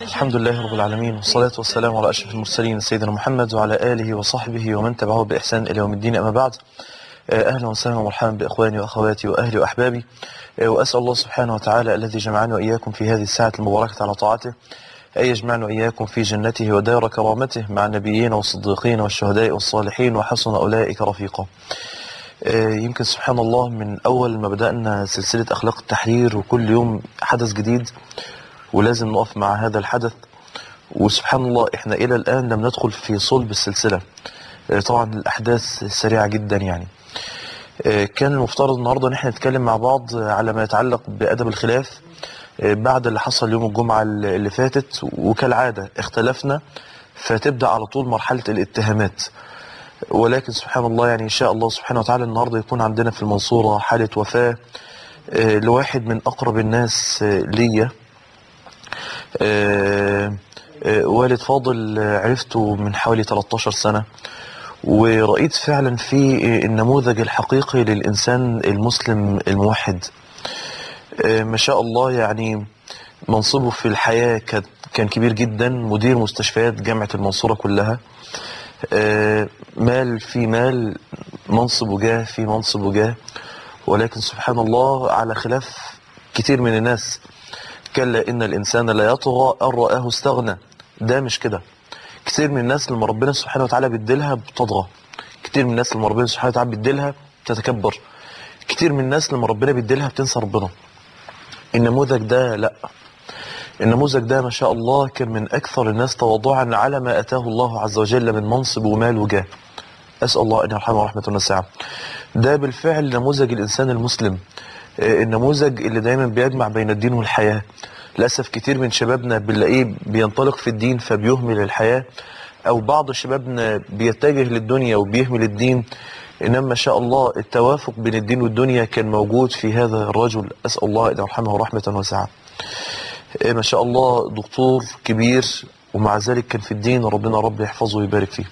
الحمد لله رب العالمين والصلاة والسلام على أشرف المرسلين سيدنا محمد وعلى آله وصحبه ومن تبعه بإحسان إلى يوم الدين أما بعد آه، أهلا وسهلا ومرحبا بإخواني وأخواتي وأهلي وأحبابي آه، وأسأل الله سبحانه وتعالى الذي جمعنا وإياكم في هذه الساعة المباركة على طاعته أن يجمعنا وإياكم في جنته ودار كرامته مع النبيين والصديقين والشهداء والصالحين وحسن أولئك رفيقا آه، يمكن سبحان الله من أول ما بدأنا سلسلة أخلاق التحرير وكل يوم حدث جديد ولازم نقف مع هذا الحدث وسبحان الله احنا إلى الآن لم ندخل في صلب السلسلة آه، طبعا الأحداث سريعة جدا يعني آه، كان المفترض النهاردة ان احنا نتكلم مع بعض على ما يتعلق بأدب الخلاف آه، بعد اللي حصل يوم الجمعة اللي فاتت وكالعادة اختلفنا فتبدأ على طول مرحلة الاتهامات ولكن سبحان الله يعني إن شاء الله سبحانه وتعالى النهاردة يكون عندنا في المنصورة حالة وفاة آه، لواحد من أقرب الناس آه، ليا آه، آه، والد فاضل آه، عرفته من حوالي 13 سنة ورأيت فعلا في آه، النموذج الحقيقي للإنسان المسلم الموحد آه، ما شاء الله يعني منصبه في الحياة كان- كان كبير جدا مدير مستشفيات جامعة المنصورة كلها آه، مال في مال منصب وجاه في منصب وجاه ولكن سبحان الله على خلاف كتير من الناس كلا إن الإنسان لا يطغى أن رآه استغنى ده مش كده كتير من الناس لما ربنا سبحانه وتعالى بيديلها بتطغى كتير من الناس لما ربنا سبحانه وتعالى بيديلها بتتكبر كتير من الناس لما ربنا بيديلها بتنسى ربنا النموذج ده لا النموذج ده ما شاء الله كان من أكثر الناس تواضعا على ما أتاه الله عز وجل من منصب ومال وجاه أسأل الله أن يرحمه رحمة واسعة ده بالفعل نموذج الإنسان المسلم آه، النموذج اللي دايما بيجمع بين الدين والحياة للأسف كتير من شبابنا بنلاقيه بينطلق في الدين فبيهمل الحياة أو بعض شبابنا بيتجه للدنيا وبيهمل الدين إنما ما شاء الله التوافق بين الدين والدنيا كان موجود في هذا الرجل أسأل الله أن يرحمه رحمة واسعة آه، ما شاء الله دكتور كبير ومع ذلك كان في الدين ربنا رب يحفظه ويبارك فيه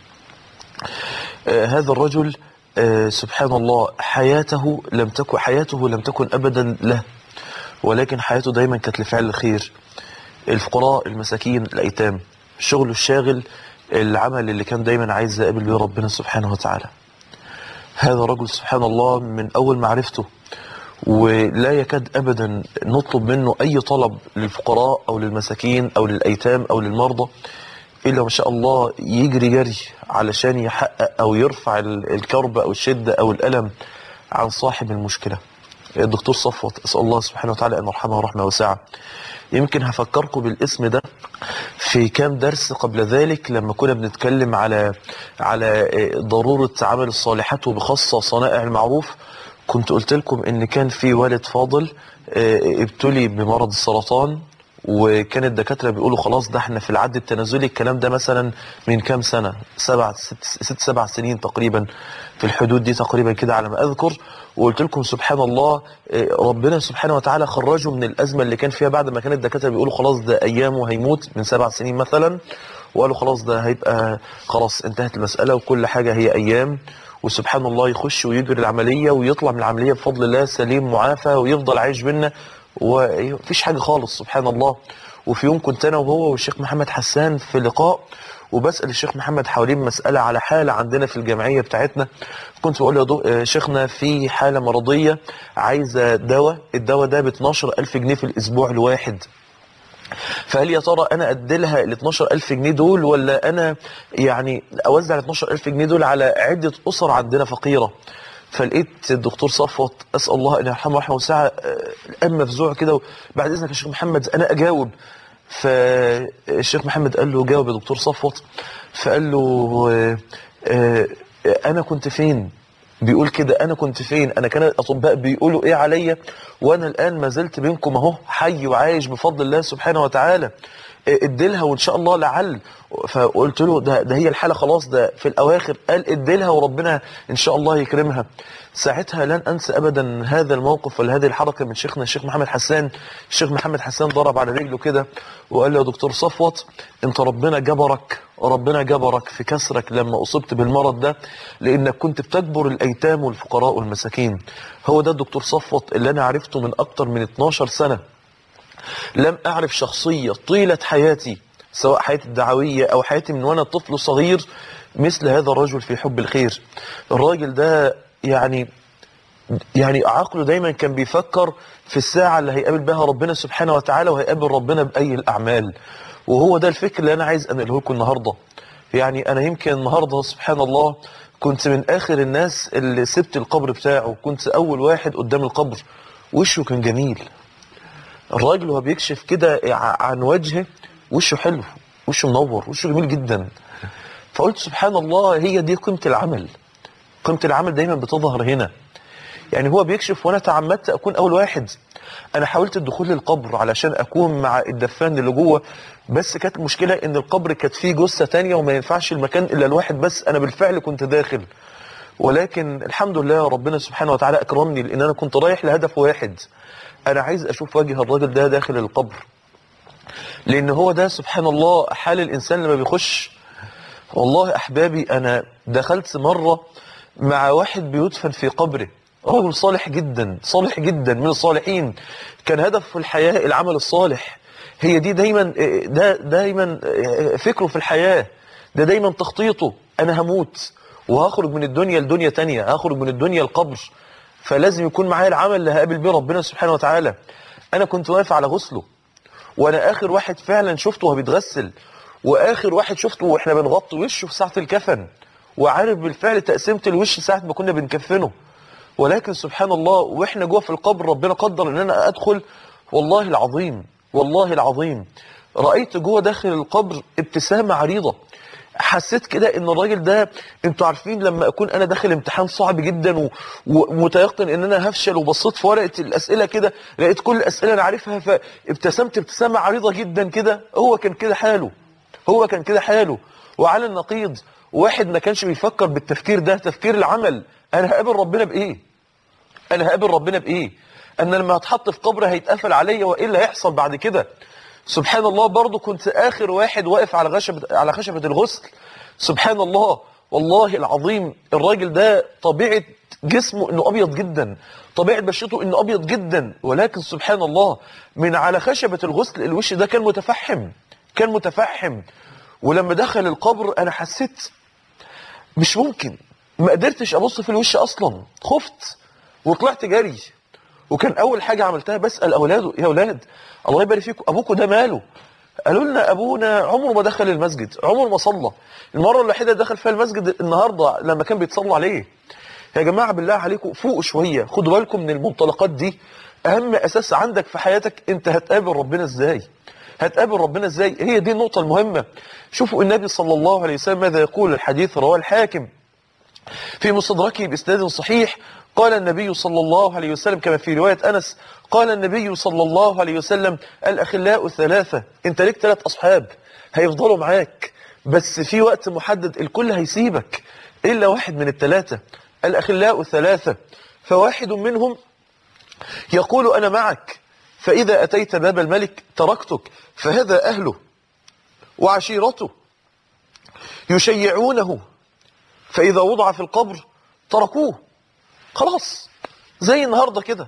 آه، هذا الرجل آه، سبحان الله حياته لم تكن حياته لم تكن ابدا له ولكن حياته دايما كانت لفعل الخير الفقراء المساكين الايتام شغله الشاغل العمل اللي كان دايما عايز يقابل بيه ربنا سبحانه وتعالى هذا الرجل سبحان الله من اول معرفته ولا يكاد ابدا نطلب منه اي طلب للفقراء او للمساكين او للايتام او للمرضى الا ما شاء الله يجري جري علشان يحقق او يرفع ال- الكرب او الشده او الالم عن صاحب المشكله الدكتور صفوت اسال الله سبحانه وتعالى ان يرحمه رحمه واسعه يمكن هفكركم بالاسم ده في كام درس قبل ذلك لما كنا بنتكلم على على ضروره عمل الصالحات وبخاصه صنائع المعروف كنت قلت لكم ان كان في والد فاضل آه، ابتلي بمرض السرطان وكان الدكاتره بيقولوا خلاص ده احنا في العد التنازلي الكلام ده مثلا من كام سنه سبع ست, ست سبع سنين تقريبا في الحدود دي تقريبا كده على ما اذكر وقلت لكم سبحان الله آه، ربنا سبحانه وتعالى خرجه من الازمه اللي كان فيها بعد ما كان الدكاتره بيقولوا خلاص ده ايامه هيموت من سبع سنين مثلا وقالوا خلاص ده هيبقى خلاص انتهت المساله وكل حاجه هي ايام وسبحان الله يخش ويجري العمليه ويطلع من العمليه بفضل الله سليم معافى ويفضل عايش بينا ومفيش حاجه خالص سبحان الله وفي يوم كنت انا وهو والشيخ محمد حسان في لقاء وبسال الشيخ محمد حوالين مساله على حاله عندنا في الجمعيه بتاعتنا كنت بقول له يا دو- آه، شيخنا في حاله مرضيه عايزه دواء الدواء ده ب 12000 جنيه في الاسبوع الواحد فهل يا ترى انا ادي لها ال 12000 جنيه دول ولا انا يعني اوزع ال 12000 جنيه دول على عده اسر عندنا فقيره فلقيت الدكتور صفوت اسال الله ان يرحمه رحمه واسعه آه، الان مفزوع كده بعد اذنك يا شيخ محمد انا اجاوب فالشيخ محمد قال له جاوب يا دكتور صفوت فقال له آه، آه، انا كنت فين بيقول كده انا كنت فين انا كان الاطباء بيقولوا ايه عليا وانا الان ما زلت بينكم اهو حي وعايش بفضل الله سبحانه وتعالى إيه، اديلها وان شاء الله لعل فقلت له ده, ده هي الحاله خلاص ده في الاواخر قال اديلها وربنا ان شاء الله يكرمها ساعتها لن انسى ابدا هذا الموقف ولا هذه الحركه من شيخنا الشيخ محمد حسان الشيخ محمد حسان ضرب على رجله كده وقال له يا دكتور صفوت انت ربنا جبرك ربنا جبرك في كسرك لما اصبت بالمرض ده لانك كنت بتجبر الايتام والفقراء والمساكين هو ده الدكتور صفوت اللي انا عرفته من اكتر من 12 سنه لم أعرف شخصية طيلة حياتي سواء حياتي الدعوية أو حياتي من وأنا طفل صغير مثل هذا الرجل في حب الخير الراجل ده يعني يعني عقله دايما كان بيفكر في الساعة اللي هيقابل بها ربنا سبحانه وتعالى وهيقابل ربنا بأي الأعمال وهو ده الفكر اللي أنا عايز أنقله لكم النهاردة يعني أنا يمكن النهاردة سبحان الله كنت من آخر الناس اللي سبت القبر بتاعه كنت أول واحد قدام القبر وشه كان جميل الراجل وهو بيكشف كده عن وجهه وشه حلو وشه منور وشه جميل جدا فقلت سبحان الله هي دي قيمة العمل قيمة العمل دايما بتظهر هنا يعني هو بيكشف وانا تعمدت اكون اول واحد انا حاولت الدخول للقبر علشان اكون مع الدفان اللي جوه بس كانت المشكلة ان القبر كانت فيه جثة تانية وما ينفعش المكان الا الواحد بس انا بالفعل كنت داخل ولكن الحمد لله ربنا سبحانه وتعالى اكرمني لان انا كنت رايح لهدف واحد انا عايز اشوف وجه الراجل ده داخل القبر لان هو ده سبحان الله حال الانسان لما بيخش والله احبابي انا دخلت مرة مع واحد بيدفن في قبره رجل صالح جدا صالح جدا من الصالحين كان هدف في الحياة العمل الصالح هي دي دايما ده دايما فكره في الحياة ده دايما تخطيطه انا هموت وهخرج من الدنيا لدنيا تانية هخرج من الدنيا القبر فلازم يكون معايا العمل اللي هقابل بيه ربنا سبحانه وتعالى انا كنت واقف على غسله وانا اخر واحد فعلا شفته وهو بيتغسل واخر واحد شفته واحنا بنغطي وشه في ساعة الكفن وعارف بالفعل تقسيمة الوش ساعة ما كنا بنكفنه ولكن سبحان الله واحنا جوه في القبر ربنا قدر ان انا ادخل والله العظيم والله العظيم رأيت جوه داخل القبر ابتسامة عريضة حسيت كده ان الراجل ده انتوا عارفين لما اكون انا داخل امتحان صعب جدا و- ومتيقن ان انا هفشل وبصيت في ورقه الاسئله كده لقيت كل الاسئله انا عارفها فابتسمت ابتسامه عريضه جدا كده هو كان كده حاله هو كان كده حاله وعلى النقيض واحد ما كانش بيفكر بالتفكير ده تفكير العمل انا هقابل ربنا بايه انا هقابل ربنا بايه انا لما هتحط في قبر هيتقفل عليا وايه اللي هيحصل بعد كده سبحان الله برضو كنت اخر واحد واقف على خشبة على خشبة الغسل سبحان الله والله العظيم الراجل ده طبيعة جسمه انه ابيض جدا طبيعة بشرته انه ابيض جدا ولكن سبحان الله من على خشبة الغسل الوش ده كان متفحم كان متفحم ولما دخل القبر انا حسيت مش ممكن ما قدرتش ابص في الوش اصلا خفت وطلعت جري وكان اول حاجة عملتها بسأل اولاده يا اولاد الله يبارك فيكم ابوكم ده ماله قالوا لنا ابونا عمره ما دخل المسجد عمره ما صلى المرة الوحيدة اللي دخل فيها المسجد النهاردة لما كان بيتصلى عليه يا جماعة بالله عليكم فوقوا شوية خدوا بالكم من المنطلقات دي اهم اساس عندك في حياتك انت هتقابل ربنا ازاي هتقابل ربنا ازاي هي دي النقطة المهمة شوفوا النبي صلى الله عليه وسلم ماذا يقول الحديث رواه الحاكم في مستدركه بإسناد صحيح قال النبي صلى الله عليه وسلم كما في رواية أنس قال النبي صلى الله عليه وسلم الأخلاء ثلاثة انت ليك ثلاث أصحاب هيفضلوا معاك بس في وقت محدد الكل هيسيبك إلا واحد من الثلاثة الأخلاء ثلاثة فواحد منهم يقول أنا معك فإذا أتيت باب الملك تركتك فهذا أهله وعشيرته يشيعونه فإذا وضع في القبر تركوه خلاص زي النهاردة كده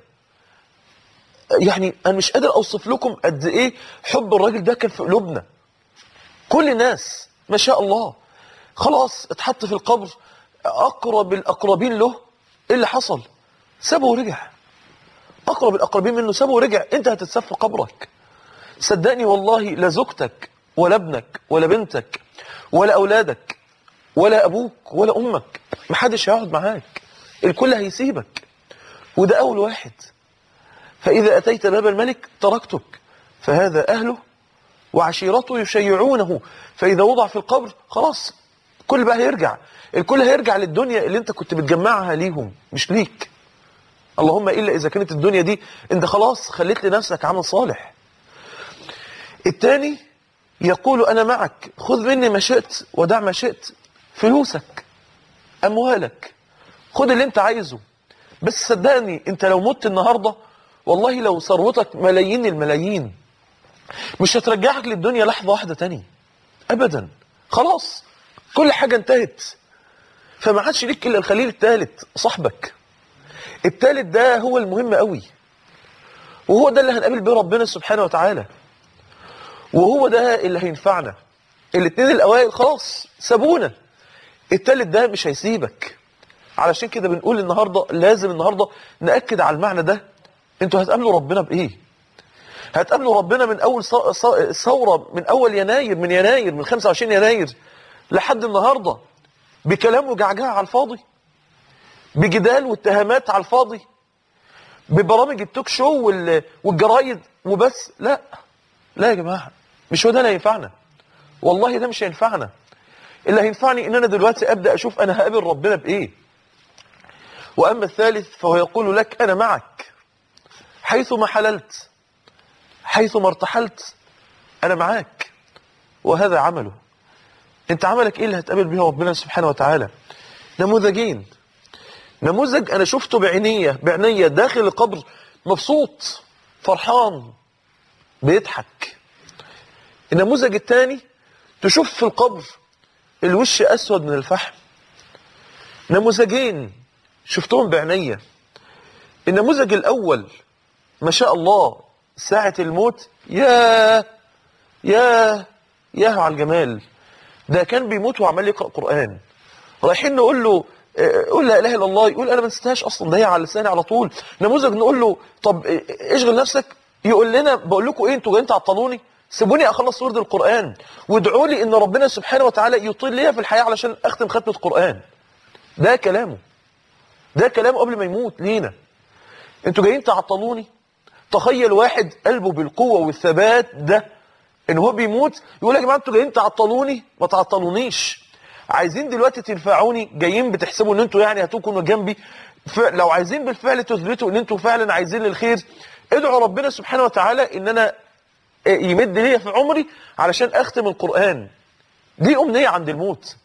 يعني أنا مش قادر أوصف لكم قد إيه حب الراجل ده كان في قلوبنا كل الناس ما شاء الله خلاص اتحط في القبر أقرب الأقربين له إيه اللي حصل سابه ورجع أقرب الأقربين منه سابه ورجع أنت هتتساب في قبرك صدقني والله لا زوجتك ولا ابنك ولا بنتك ولا أولادك ولا أبوك ولا أمك محدش هيقعد معاك الكل هيسيبك وده أول واحد فإذا أتيت باب الملك تركتك فهذا أهله وعشيرته يشيعونه فإذا وضع في القبر خلاص كل بقى هيرجع الكل هيرجع للدنيا اللي انت كنت بتجمعها ليهم مش ليك اللهم إلا إذا كانت الدنيا دي انت خلاص خليت لنفسك عمل صالح الثاني يقول أنا معك خذ مني ما شئت ودع ما شئت فلوسك أموالك خد اللي انت عايزه بس صدقني انت لو مت النهاردة والله لو ثروتك ملايين الملايين مش هترجعك للدنيا لحظة واحدة تاني أبدا خلاص كل حاجة انتهت فما عادش ليك إلا الخليل الثالث صاحبك الثالث ده هو المهم قوي وهو ده اللي هنقابل بيه ربنا سبحانه وتعالى وهو ده اللي هينفعنا الاثنين الاوائل خلاص سابونا التالت ده مش هيسيبك علشان كده بنقول النهارده لازم النهارده ناكد على المعنى ده انتوا هتقابلوا ربنا بايه هتقابلوا ربنا من اول ص- ص- ثوره من اول يناير من يناير من 25 يناير لحد النهارده بكلام وجعجعه على الفاضي بجدال واتهامات على الفاضي ببرامج التوك شو وال- والجرايد وبس لا لا يا جماعه مش هو ده اللي هينفعنا والله ده مش هينفعنا اللي هينفعني ان انا دلوقتي ابدا اشوف انا هقابل ربنا بايه واما الثالث فهو يقول لك انا معك حيثما حللت حيثما ارتحلت انا معاك وهذا عمله انت عملك ايه اللي هتقابل به ربنا سبحانه وتعالى نموذجين نموذج انا شفته بعينيه بعينيه داخل القبر مبسوط فرحان بيضحك النموذج الثاني تشوف في القبر الوش اسود من الفحم نموذجين شفتهم بعينيه النموذج الاول ما شاء الله ساعة الموت يا يا يا على الجمال ده كان بيموت وعمال يقرأ قرآن رايحين نقول له آه، قول لا اله الا الله يقول انا ما نسيتهاش اصلا ده هي على لساني على طول نموذج نقول له طب آه، اشغل نفسك يقول لنا بقول لكم ايه انتوا جايين تعطلوني سيبوني اخلص ورد القران وادعوا لي ان ربنا سبحانه وتعالى يطيل ليا في الحياه علشان اختم ختمه قران ده كلامه ده كلامه قبل ما يموت لينا انتوا جايين تعطلوني تخيل واحد قلبه بالقوه والثبات ده ان هو بيموت يقول يا جماعه انتوا جايين تعطلوني ما تعطلونيش عايزين دلوقتي تنفعوني جايين بتحسبوا ان انتوا يعني هتكونوا جنبي ف- لو عايزين بالفعل تثبتوا ان انتوا فعلا عايزين للخير ادعوا ربنا سبحانه وتعالى ان انا يمد ليا في عمري علشان اختم القران دي امنيه عند الموت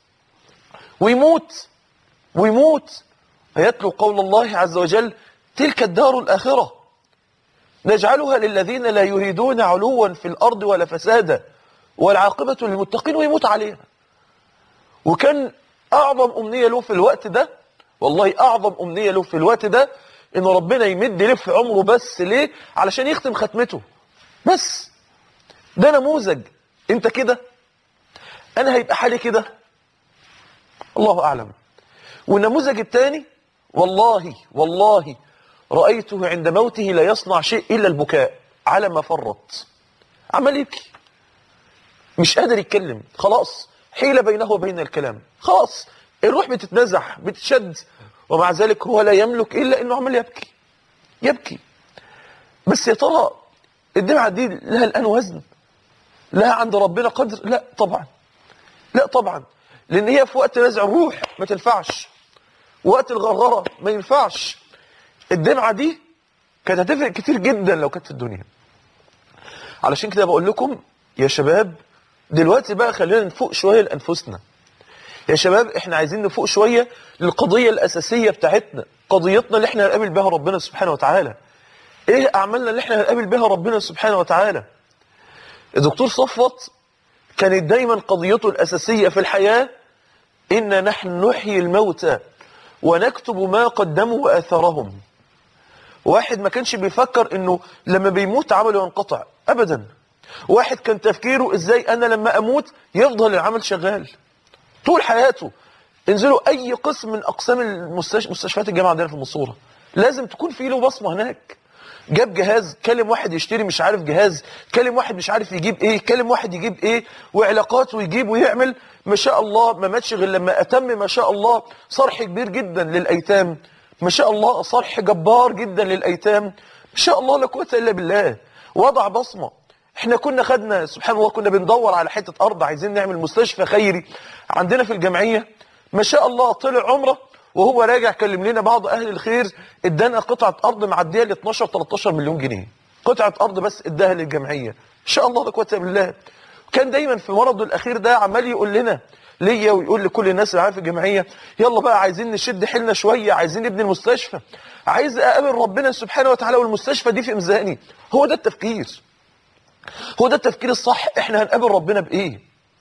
ويموت ويموت فيتلو قول الله عز وجل تلك الدار الاخره نجعلها للذين لا يريدون علوا في الارض ولا فسادا والعاقبه للمتقين ويموت عليها وكان اعظم امنيه له في الوقت ده والله اعظم امنيه له في الوقت ده ان ربنا يمد له في عمره بس ليه علشان يختم ختمته بس ده نموذج انت كده انا هيبقى حالي كده الله اعلم والنموذج الثاني والله والله رايته عند موته لا يصنع شيء الا البكاء على ما فرط عمال يبكي مش قادر يتكلم خلاص حيل بينه وبين الكلام خلاص الروح بتتنزح بتشد ومع ذلك هو لا يملك الا انه عمال يبكي يبكي بس يا ترى الدمعه دي لها الان وزن لها عند ربنا قدر لا طبعا لا طبعا لان هي في وقت نزع الروح ما تنفعش وقت الغرغره ما ينفعش الدمعه دي كانت هتفرق كتير جدا لو كانت في الدنيا علشان كده بقول لكم يا شباب دلوقتي بقى خلينا نفوق شويه لانفسنا يا شباب احنا عايزين نفوق شويه للقضيه الاساسيه بتاعتنا قضيتنا اللي احنا هنقابل بها ربنا سبحانه وتعالى ايه اعمالنا اللي احنا هنقابل بها ربنا سبحانه وتعالى الدكتور صفوت كانت دايما قضيته الاساسيه في الحياه إن نحن نحيي الموتى ونكتب ما قدموا وآثارهم واحد ما كانش بيفكر انه لما بيموت عمله ينقطع ابدا واحد كان تفكيره ازاي انا لما اموت يفضل العمل شغال طول حياته انزلوا اي قسم من اقسام المستش... مستشفيات الجامعه عندنا في المنصوره لازم تكون في له بصمه هناك جاب جهاز كلم واحد يشتري مش عارف جهاز كلم واحد مش عارف يجيب ايه كلم واحد يجيب ايه وعلاقات ويجيب ويعمل ما شاء الله ما ماتش غير لما اتم ما شاء الله صرح كبير جدا للايتام ما شاء الله صرح جبار جدا للايتام ما شاء الله لا قوه الا بالله وضع بصمه احنا كنا خدنا سبحان الله كنا بندور على حته ارض عايزين نعمل مستشفى خيري عندنا في الجمعيه ما شاء الله طلع عمره وهو راجع كلم لنا بعض اهل الخير ادانا قطعه ارض معديه ل 12 13 مليون جنيه قطعه ارض بس اداها للجمعيه ان شاء الله لا قوه الا بالله كان دايما في مرضه الاخير ده عمال يقول لنا ليا ويقول لكل الناس اللي معايا في الجمعيه يلا بقى عايزين نشد حيلنا شويه عايزين نبني المستشفى عايز اقابل ربنا سبحانه وتعالى والمستشفى دي في ميزاني هو ده التفكير هو ده التفكير الصح احنا هنقابل ربنا بايه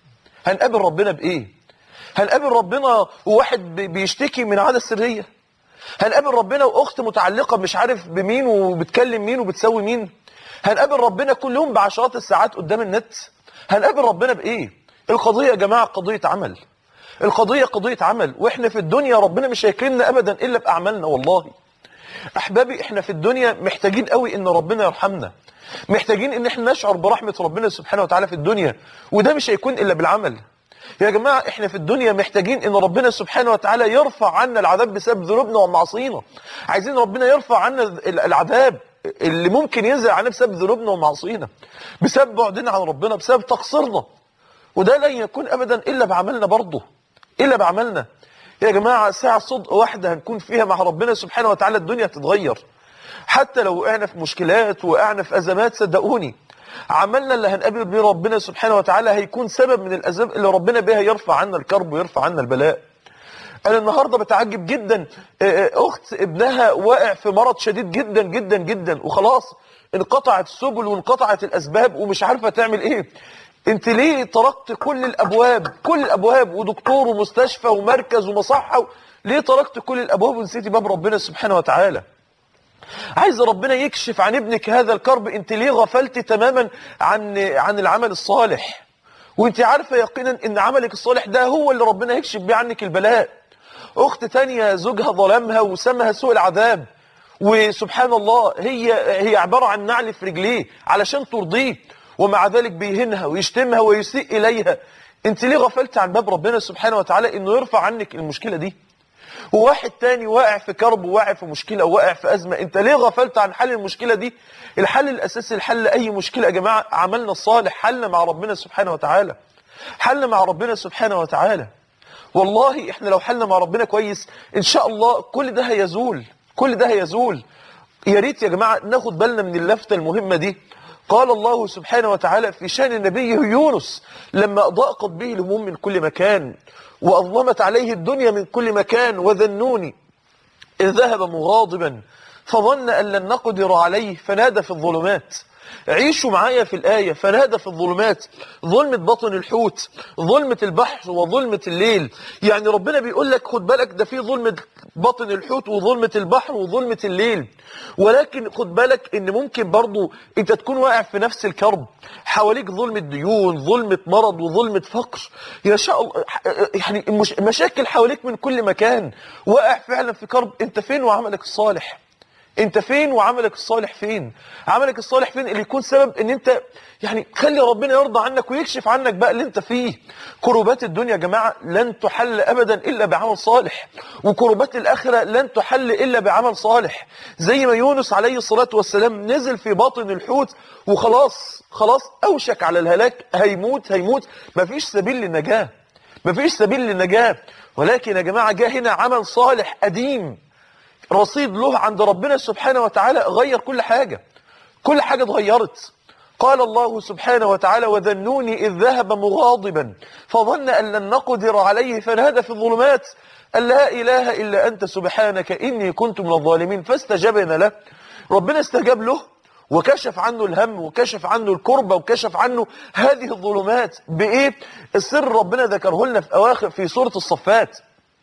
هنقابل ربنا بايه هنقابل ربنا وواحد بي- بيشتكي من عادة سرية هنقابل ربنا واخت متعلقه مش عارف بمين وبتكلم مين وبتسوي مين هنقابل ربنا كل يوم بعشرات الساعات قدام النت هنقابل ربنا بايه القضيه يا جماعه قضيه عمل القضيه قضيه عمل واحنا في الدنيا ربنا مش هيكرمنا ابدا الا باعمالنا والله احبابي احنا في الدنيا محتاجين قوي ان ربنا يرحمنا محتاجين ان احنا نشعر برحمه ربنا سبحانه وتعالى في الدنيا وده مش هيكون الا بالعمل يا جماعة احنا في الدنيا محتاجين ان ربنا سبحانه وتعالى يرفع عنا العذاب بسبب ذنوبنا ومعصينا عايزين ربنا يرفع عنا العذاب اللي ممكن ينزل علينا بسبب ذنوبنا ومعصينا بسبب بعدنا عن ربنا بسبب تقصيرنا وده لن يكون ابدا الا بعملنا برضه الا بعملنا يا جماعة ساعة صدق واحدة هنكون فيها مع ربنا سبحانه وتعالى الدنيا تتغير حتى لو وقعنا في مشكلات وقعنا في أزمات صدقوني عملنا اللي هنقابل بيه ربنا سبحانه وتعالى هيكون سبب من الأسباب اللي ربنا بها يرفع عنا الكرب ويرفع عنا البلاء أنا النهاردة بتعجب جدا أخت ابنها واقع في مرض شديد جدا جدا جدا وخلاص انقطعت السبل وانقطعت الأسباب ومش عارفة تعمل إيه انت ليه تركت كل الابواب كل الابواب ودكتور ومستشفى ومركز ومصحة ليه تركت كل الابواب ونسيتي باب ربنا سبحانه وتعالى عايز ربنا يكشف عن ابنك هذا الكرب انت ليه غفلت تماما عن عن العمل الصالح وانت عارفه يقينا ان عملك الصالح ده هو اللي ربنا يكشف بيه عنك البلاء اخت تانية زوجها ظلمها وسمها سوء العذاب وسبحان الله هي هي عباره عن نعل في رجليه علشان ترضيه ومع ذلك بيهنها ويشتمها ويسيء إليها انت ليه غفلت عن باب ربنا سبحانه وتعالى انه يرفع عنك المشكلة دي وواحد تاني واقع في كرب وواقع في مشكلة وواقع في أزمة انت ليه غفلت عن حل المشكلة دي الحل الأساسي الحل أي مشكلة يا جماعة عملنا الصالح حلنا مع ربنا سبحانه وتعالى حلنا مع ربنا سبحانه وتعالى والله احنا لو حلنا مع ربنا كويس ان شاء الله كل ده هيزول كل ده هيزول يا ريت يا جماعة ناخد بالنا من اللفتة المهمة دي قال الله سبحانه وتعالى في شان النبي يونس لما ضاقت به الهموم من كل مكان وأظلمت عليه الدنيا من كل مكان وذنوني إذ ذهب مغاضبا فظن أن لن نقدر عليه فنادى في الظلمات عيشوا معايا في الآية فنادى في الظلمات ظلمة بطن الحوت ظلمة البحر وظلمة الليل يعني ربنا بيقول لك خد بالك ده في ظلمة بطن الحوت وظلمة البحر وظلمة الليل ولكن خد بالك ان ممكن برضو انت تكون واقع في نفس الكرب حواليك ظلمة ديون ظلمة مرض وظلمة فقر يا شاء الله يعني مشاكل حواليك من كل مكان واقع فعلا في كرب انت فين وعملك الصالح انت فين وعملك الصالح فين عملك الصالح فين اللي يكون سبب ان انت يعني خلي ربنا يرضى عنك ويكشف عنك بقى اللي انت فيه كروبات الدنيا يا جماعة لن تحل ابدا الا بعمل صالح وكروبات الاخرة لن تحل الا بعمل صالح زي ما يونس عليه الصلاة والسلام نزل في باطن الحوت وخلاص خلاص اوشك على الهلاك هيموت هيموت مفيش سبيل للنجاة مفيش سبيل للنجاة ولكن يا جماعة جاء هنا عمل صالح قديم رصيد له عند ربنا سبحانه وتعالى غير كل حاجة كل حاجة اتغيرت قال الله سبحانه وتعالى وذنوني إذ ذهب مغاضبا فظن أن لن نقدر عليه فنادى في الظلمات أن لا إله إلا أنت سبحانك إني كنت من الظالمين فاستجبنا له ربنا استجاب له وكشف عنه الهم وكشف عنه الكربة وكشف عنه هذه الظلمات بإيه السر ربنا ذكره لنا في أواخر في سورة الصفات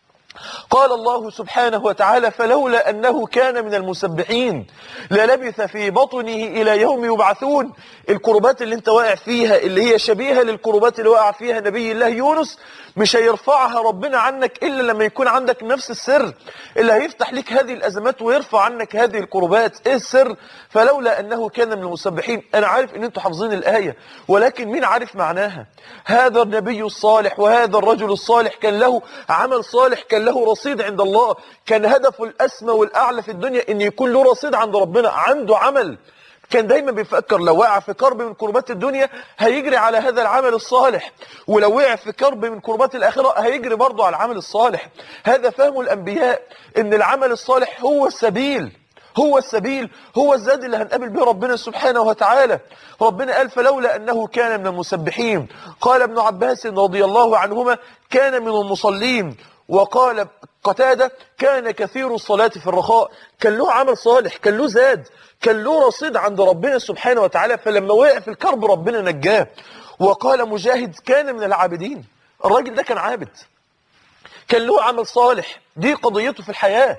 قال الله سبحانه وتعالى فلولا أنه كان من المسبحين للبث في بطنه إلى يوم يبعثون الكربات اللي انت واقع فيها اللي هي شبيهة للكربات اللي وقع فيها نبي الله يونس مش هيرفعها ربنا عنك إلا لما يكون عندك نفس السر اللي هيفتح لك هذه الأزمات ويرفع عنك هذه الكربات إيه السر فلولا أنه كان من المسبحين أنا عارف أن انتوا حافظين الآية ولكن مين عارف معناها هذا النبي الصالح وهذا الرجل الصالح كان له عمل صالح كان له رصيد عند الله كان هدفه الأسمى والأعلى في الدنيا أن يكون له رصيد عند ربنا عنده عمل كان دايما بيفكر لو وقع في كرب من كربات الدنيا هيجري على هذا العمل الصالح ولو وقع في كرب من كربات الآخرة هيجري برضه على العمل الصالح هذا فهم الأنبياء ان العمل الصالح هو السبيل هو السبيل هو الزاد اللي هنقابل به ربنا سبحانه وتعالى ربنا قال فلولا أنه كان من المسبحين قال ابن عباس رضي الله عنهما كان من المصلين وقال قتادة كان كثير الصلاة في الرخاء كان له عمل صالح كان له زاد كان له رصيد عند ربنا سبحانه وتعالى فلما وقع في الكرب ربنا نجاه وقال مجاهد كان من العابدين الراجل ده كان عابد كان له عمل صالح دي قضيته في الحياة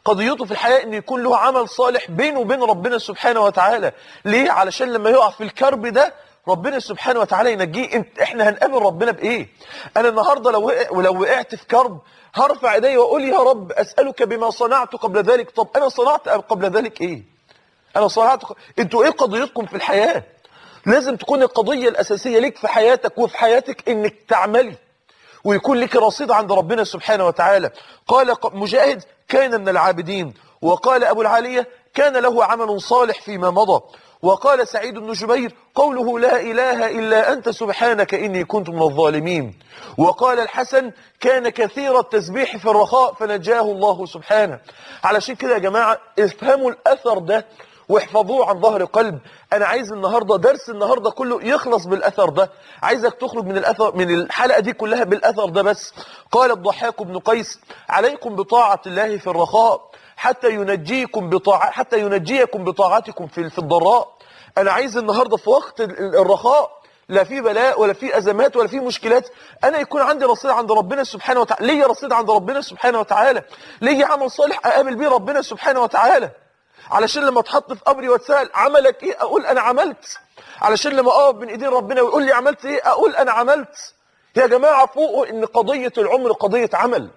قضيته في الحياة ان يكون له عمل صالح بينه وبين ربنا سبحانه وتعالى ليه علشان لما يقع في الكرب ده ربنا سبحانه وتعالى ينجيه انت احنا هنقابل ربنا بايه انا النهارده لو وقع ولو وقعت في كرب هرفع ايدي واقول يا رب اسالك بما صنعت قبل ذلك طب انا صنعت قبل ذلك ايه انا صنعت انتوا ايه قضيتكم في الحياه لازم تكون القضيه الاساسيه ليك في حياتك وفي حياتك انك تعملي ويكون لك رصيد عند ربنا سبحانه وتعالى قال مجاهد كان من العابدين وقال أبو العالية كان له عمل صالح فيما مضى وقال سعيد بن جبير قوله لا إله إلا أنت سبحانك إني كنت من الظالمين وقال الحسن كان كثير التسبيح في الرخاء فنجاه الله سبحانه علشان كده يا جماعة افهموا الأثر ده واحفظوه عن ظهر قلب انا عايز النهاردة درس النهاردة كله يخلص بالاثر ده عايزك تخرج من الاثر من الحلقة دي كلها بالاثر ده بس قال الضحاك بن قيس عليكم بطاعة الله في الرخاء حتى ينجيكم بطاعة حتى ينجيكم بطاعتكم في في الضراء انا عايز النهاردة في وقت الرخاء لا في بلاء ولا في ازمات ولا في مشكلات انا يكون عندي رصيد عند ربنا سبحانه وتعالى ليا رصيد عند ربنا سبحانه وتعالى ليا عمل صالح اقابل بيه ربنا سبحانه وتعالى علشان لما اتحط في قبري واتسال عملك ايه اقول انا عملت علشان لما اقف بين ايدين ربنا ويقول لي عملت ايه اقول انا عملت يا جماعه فوقوا ان قضيه العمر قضيه عمل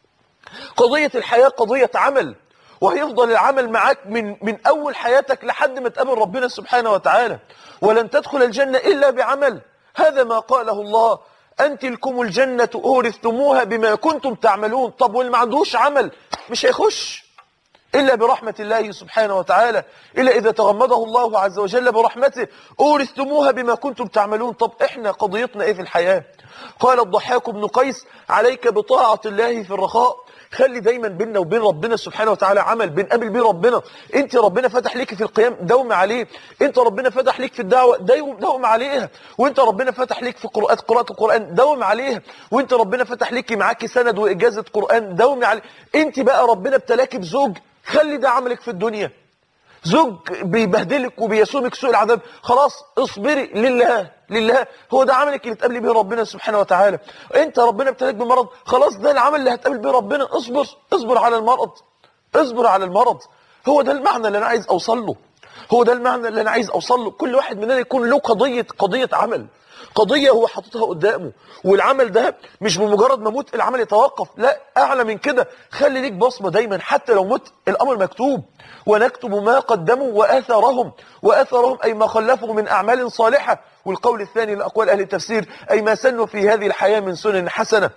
قضيه الحياه قضيه عمل وهيفضل العمل معاك من من اول حياتك لحد ما تقابل ربنا سبحانه وتعالى ولن تدخل الجنه الا بعمل هذا ما قاله الله أن تلكم الجنة أورثتموها بما كنتم تعملون طب واللي ما عندوش عمل مش هيخش إلا برحمة الله سبحانه وتعالى إلا إذا تغمده الله عز وجل برحمته أورثتموها بما كنتم تعملون طب إحنا قضيتنا إيه في الحياة قال الضحاك بن قيس عليك بطاعة الله في الرخاء خلي دايما بيننا وبين ربنا سبحانه وتعالى عمل بنقابل بيه ربنا انت ربنا فتح ليك في القيام دوم عليه انت ربنا فتح ليك في الدعوه دوم دوم عليها وانت ربنا فتح ليك في قراءه قراءه القران دوم عليها وانت ربنا فتح ليكي معاكي سند واجازه قران دوم عليه انت بقى ربنا ابتلاكي بزوج خلي ده عملك في الدنيا زوج بيبهدلك وبيسومك سوء العذاب خلاص اصبري لله لله هو ده عملك اللي تقابلي بيه ربنا سبحانه وتعالى انت ربنا ابتلاك بمرض خلاص ده العمل اللي هتقابل بيه ربنا اصبر اصبر على المرض اصبر على المرض هو ده المعنى اللي انا عايز اوصل له هو ده المعنى اللي انا عايز اوصل له كل واحد مننا يكون له قضيه قضيه عمل قضية هو حاططها قدامه والعمل ده مش بمجرد ما موت العمل يتوقف لا أعلى من كده خلي ليك بصمة دايما حتى لو مت الأمر مكتوب ونكتب ما قدموا وآثارهم وآثارهم أي ما خلفوا من أعمال صالحة والقول الثاني لأقوال أهل التفسير أي ما سنوا في هذه الحياة من سنن حسنة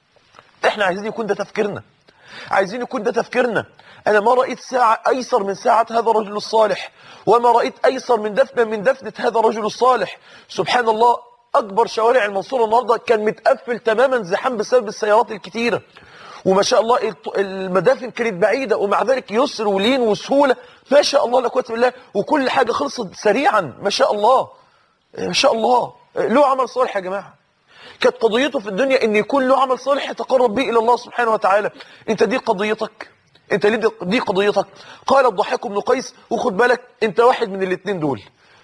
احنا عايزين يكون ده تفكيرنا عايزين يكون ده تفكيرنا أنا ما رأيت ساعة أيسر من ساعة هذا الرجل الصالح وما رأيت أيسر من دفنة من دفنة هذا الرجل الصالح سبحان الله أكبر شوارع المنصورة النهاردة كان متقفل تماما زحام بسبب السيارات الكتيرة وما شاء الله المدافن كانت بعيدة ومع ذلك يسر ولين وسهولة ما شاء الله لا قوه بالله وكل حاجة خلصت سريعا ما شاء الله ما شاء الله له عمل صالح يا جماعة كانت قضيته في الدنيا ان يكون له عمل صالح يتقرب به الى الله سبحانه وتعالى انت دي قضيتك انت ليه دي قضيتك قال الضحاك بن قيس وخد بالك انت واحد من الاثنين دول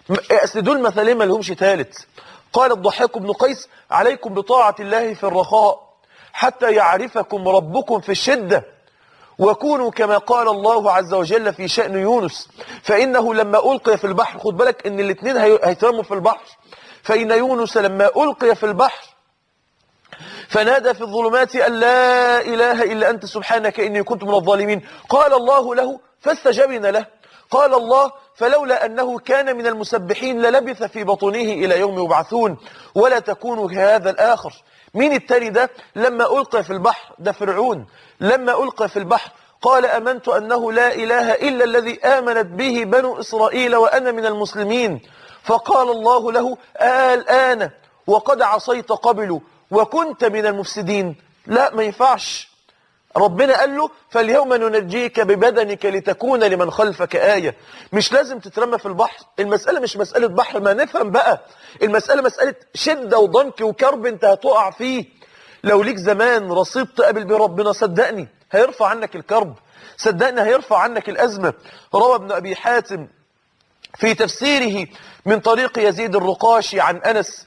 اصل دول مثالين ما لهمش ثالث قال الضحاك بن قيس عليكم بطاعة الله في الرخاء حتى يعرفكم ربكم في الشدة وكونوا كما قال الله عز وجل في شأن يونس فإنه لما ألقي في البحر خد بالك إن الاثنين هيترموا في البحر فإن يونس لما ألقي في البحر فنادى في الظلمات أن لا إله إلا أنت سبحانك إني كنت من الظالمين قال الله له فاستجبنا له قال الله فلولا أنه كان من المسبحين للبث في بطنه إلى يوم يبعثون ولا تكونوا كهذا الآخر مين التاني ده لما ألقى في البحر ده فرعون لما ألقى في البحر قال أمنت أنه لا إله إلا الذي آمنت به بنو إسرائيل وأنا من المسلمين فقال الله له الآن وقد عصيت قبل وكنت من المفسدين لا ما ينفعش ربنا قال له فاليوم ننجيك ببدنك لتكون لمن خلفك آية مش لازم تترمى في البحر المسألة مش مسألة بحر ما نفهم بقى المسألة مسألة شدة وضنك وكرب انت هتقع فيه لو ليك زمان رصيد تقابل بيه ربنا صدقني هيرفع عنك الكرب صدقني هيرفع عنك الأزمة روى ابن أبي حاتم في تفسيره من طريق يزيد الرقاشي عن أنس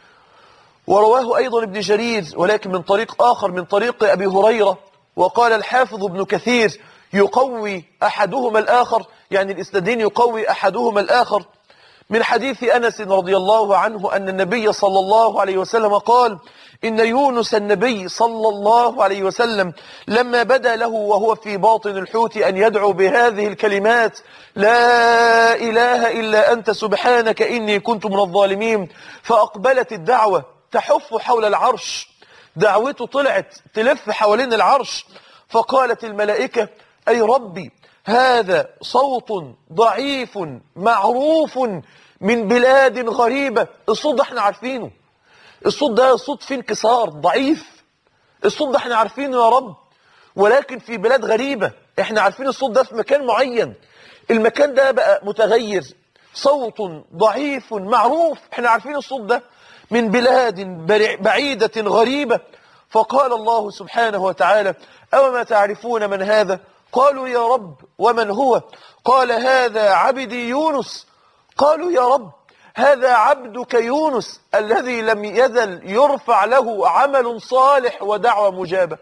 ورواه أيضا ابن جرير ولكن من طريق آخر من طريق أبي هريرة وقال الحافظ ابن كثير يقوي أحدهما الآخر يعني الإسنادين يقوي أحدهما الآخر من حديث أنس رضي الله عنه أن النبي صلى الله عليه وسلم قال إن يونس النبي صلى الله عليه وسلم لما بدا له وهو في باطن الحوت أن يدعو بهذه الكلمات لا إله إلا أنت سبحانك إني كنت من الظالمين فأقبلت الدعوة تحف حول العرش دعوته طلعت تلف حوالين العرش فقالت الملائكة أي ربي هذا صوت ضعيف معروف من بلاد غريبة الصوت ده احنا عارفينه الصوت ده صوت فيه انكسار ضعيف الصوت ده احنا عارفينه يا رب ولكن في بلاد غريبة احنا عارفين الصوت ده في مكان معين المكان ده بقى متغير صوت ضعيف معروف احنا عارفين الصوت ده من بلاد بعيدة غريبة فقال الله سبحانه وتعالى أو ما تعرفون من هذا قالوا يا رب ومن هو قال هذا عبدي يونس قالوا يا رب هذا عبدك يونس الذي لم يزل يرفع له عمل صالح ودعوة مجابة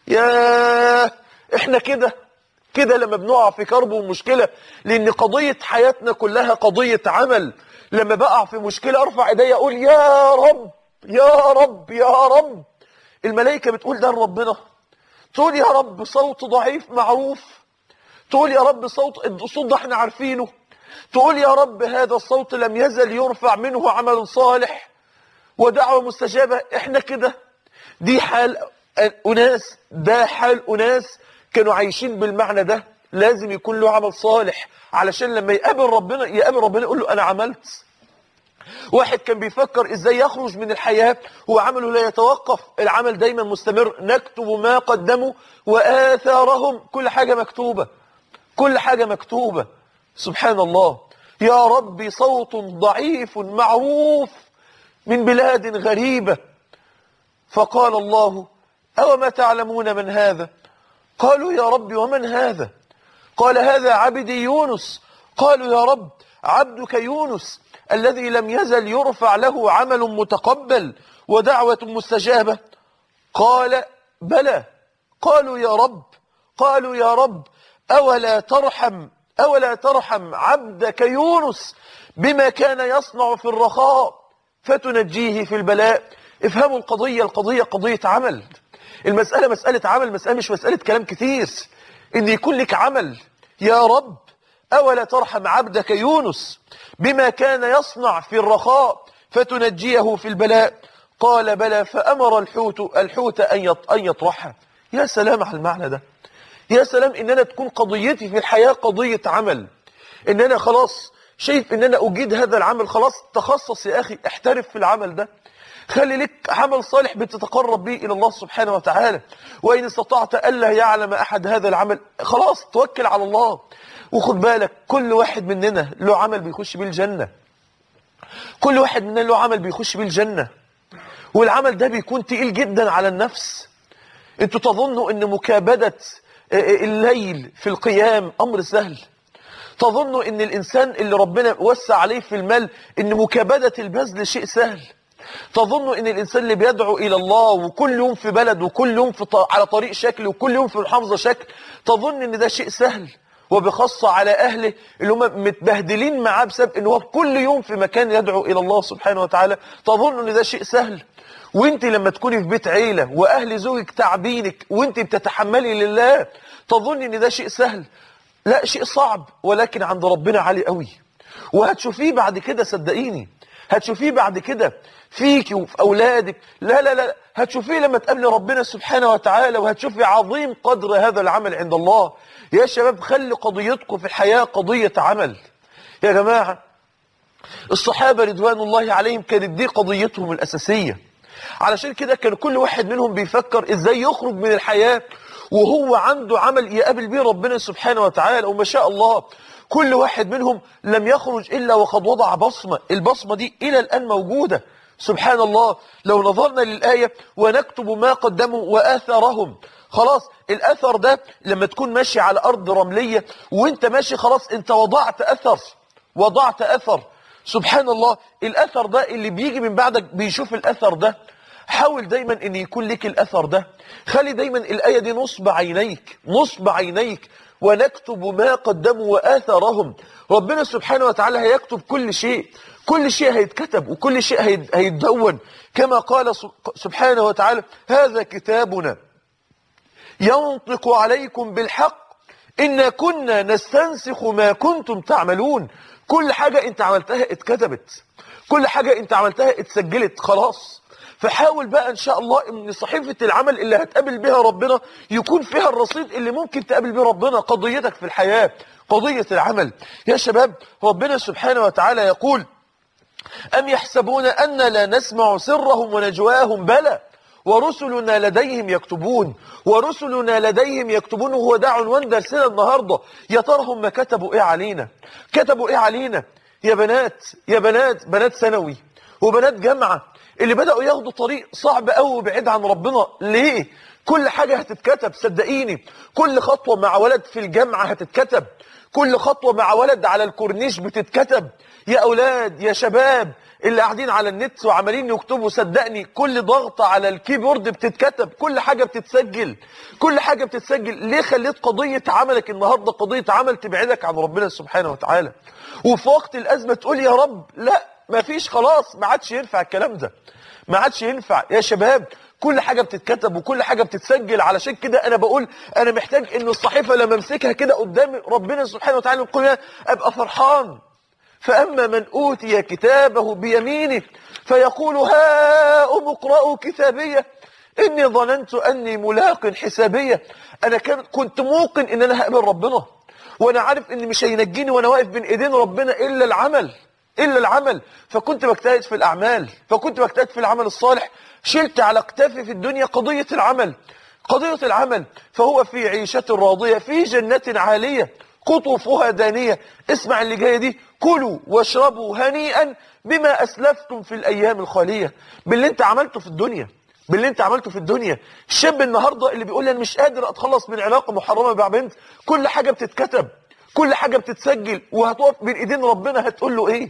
يا احنا كده كده لما بنقع في كرب ومشكلة لان قضية حياتنا كلها قضية عمل لما بقع في مشكلة ارفع ايدي اقول يا رب يا رب يا رب الملائكة بتقول ده ربنا تقول يا رب صوت ضعيف معروف تقول يا رب صوت الصوت ده احنا عارفينه تقول يا رب هذا الصوت لم يزل يرفع منه عمل صالح ودعوة مستجابة احنا كده دي حال أناس ده حال أناس كانوا عايشين بالمعنى ده لازم يكون له عمل صالح علشان لما يقابل ربنا يقابل ربنا يقول له أنا عملت واحد كان بيفكر ازاي يخرج من الحياة هو عمله لا يتوقف العمل دايما مستمر نكتب ما قدموا وآثارهم كل حاجة مكتوبة كل حاجة مكتوبة سبحان الله يا ربي صوت ضعيف معروف من بلاد غريبة فقال الله أو ما تعلمون من هذا قالوا يا رب ومن هذا قال هذا عبدي يونس قالوا يا رب عبدك يونس الذي لم يزل يرفع له عمل متقبل ودعوة مستجابة قال بلى قالوا يا رب قالوا يا رب أولا ترحم أولا ترحم عبدك يونس بما كان يصنع في الرخاء فتنجيه في البلاء افهموا القضية القضية قضية عمل المسألة مسألة عمل مسألة مش مسألة كلام كتير إن يكون لك عمل يا رب أولا ترحم عبدك يونس بما كان يصنع في الرخاء فتنجيه في البلاء قال بلى فأمر الحوت الحوت أن يطرحها يا سلام على المعنى ده يا سلام إن أنا تكون قضيتي في الحياة قضية عمل إن أنا خلاص شايف إن أنا أجيد هذا العمل خلاص تخصص يا أخي احترف في العمل ده خلي لك عمل صالح بتتقرب به إلى الله سبحانه وتعالى وإن استطعت ألا يعلم أحد هذا العمل خلاص توكل على الله وخد بالك كل واحد مننا له عمل بيخش بيه الجنة كل واحد مننا له عمل بيخش بيه الجنة والعمل ده بيكون تقيل جدا على النفس انتوا تظنوا ان مكابدة الليل في القيام امر سهل تظنوا ان الانسان اللي ربنا وسع عليه في المال ان مكابدة البذل شيء سهل تظنوا ان الانسان اللي بيدعو الى الله وكل يوم في بلد وكل يوم في ط... على طريق شكل وكل يوم في محافظة شكل تظن ان ده شيء سهل وبخاصة على أهله اللي هم متبهدلين معاه بسبب ان هو كل يوم في مكان يدعو إلى الله سبحانه وتعالى تظن ان ده شيء سهل وانت لما تكوني في بيت عيلة وأهل زوجك تعبينك وانت بتتحملي لله تظن ان ده شيء سهل لا شيء صعب ولكن عند ربنا عالي قوي وهتشوفيه بعد كده صدقيني هتشوفيه بعد كده فيك وفي أولادك لا لا لا هتشوفيه لما تقابلي ربنا سبحانه وتعالى وهتشوفي عظيم قدر هذا العمل عند الله يا شباب خلي قضيتكم في الحياة قضية عمل يا جماعة الصحابة رضوان الله عليهم كانت دي قضيتهم الأساسية علشان كده كان كل واحد منهم بيفكر ازاي يخرج من الحياة وهو عنده عمل يقابل بيه ربنا سبحانه وتعالى وما شاء الله كل واحد منهم لم يخرج إلا وقد وضع بصمة البصمة دي إلى الآن موجودة سبحان الله لو نظرنا للآية ونكتب ما قدموا وآثارهم خلاص الأثر ده لما تكون ماشي على أرض رملية وانت ماشي خلاص انت وضعت أثر وضعت أثر سبحان الله الأثر ده اللي بيجي من بعدك بيشوف الأثر ده حاول دايما ان يكون لك الأثر ده خلي دايما الآية دي نصب عينيك نصب عينيك ونكتب ما قدموا وآثارهم ربنا سبحانه وتعالى هيكتب كل شيء كل شيء هيتكتب وكل شيء هيد- هيتدون كما قال سب- سبحانه وتعالى هذا كتابنا ينطق عليكم بالحق إن كنا نستنسخ ما كنتم تعملون كل حاجة انت عملتها اتكتبت كل حاجة انت عملتها اتسجلت خلاص فحاول بقى ان شاء الله ان صحيفة العمل اللي هتقابل بها ربنا يكون فيها الرصيد اللي ممكن تقابل بيه ربنا قضيتك في الحياة قضية العمل يا شباب ربنا سبحانه وتعالى يقول أم يحسبون أن لا نسمع سرهم ونجواهم بلى ورسلنا لديهم يكتبون ورسلنا لديهم يكتبون وهو ده عنوان درسنا النهاردة يا ترى هم كتبوا ايه علينا كتبوا ايه علينا يا بنات يا بنات بنات ثانوي وبنات جامعة اللي بدأوا ياخدوا طريق صعب قوي وبعيد عن ربنا ليه كل حاجة هتتكتب صدقيني كل خطوة مع ولد في الجامعة هتتكتب كل خطوة مع ولد على الكورنيش بتتكتب يا أولاد يا شباب اللي قاعدين على النت وعمالين يكتبوا صدقني كل ضغطة على الكيبورد بتتكتب كل حاجة بتتسجل كل حاجة بتتسجل ليه خليت قضية عملك النهاردة قضية عمل تبعدك عن ربنا سبحانه وتعالى وفي وقت الأزمة تقول يا رب لا مفيش خلاص ما عادش ينفع الكلام ده ما عادش ينفع يا شباب كل حاجة بتتكتب وكل حاجة بتتسجل علشان كده انا بقول انا محتاج ان الصحيفة لما امسكها كده قدام ربنا سبحانه وتعالى يقول لها ابقى فرحان فأما من أوتي كتابه بيمينه فيقول هاؤم اقرأوا كتابية إني ظننت أني ملاق حسابية أنا كان- كنت موقن إن أنا هقابل ربنا وأنا عارف إن مش هينجيني وأنا واقف بين إيدين ربنا إلا العمل إلا العمل فكنت بجتهد في الأعمال فكنت بجتهد في العمل الصالح شلت على اكتافي في الدنيا قضية العمل قضية العمل فهو في عيشة راضية في جنة عالية قطوفها دانية اسمع اللي جاية دي كلوا واشربوا هنيئا بما أسلفتم في الأيام الخالية باللي انت عملته في الدنيا باللي انت عملته في الدنيا الشاب النهاردة اللي بيقول لي انا مش قادر اتخلص من علاقة محرمة مع بنت كل حاجة بتتكتب كل حاجة بتتسجل وهتقف بين ايدين ربنا هتقول له ايه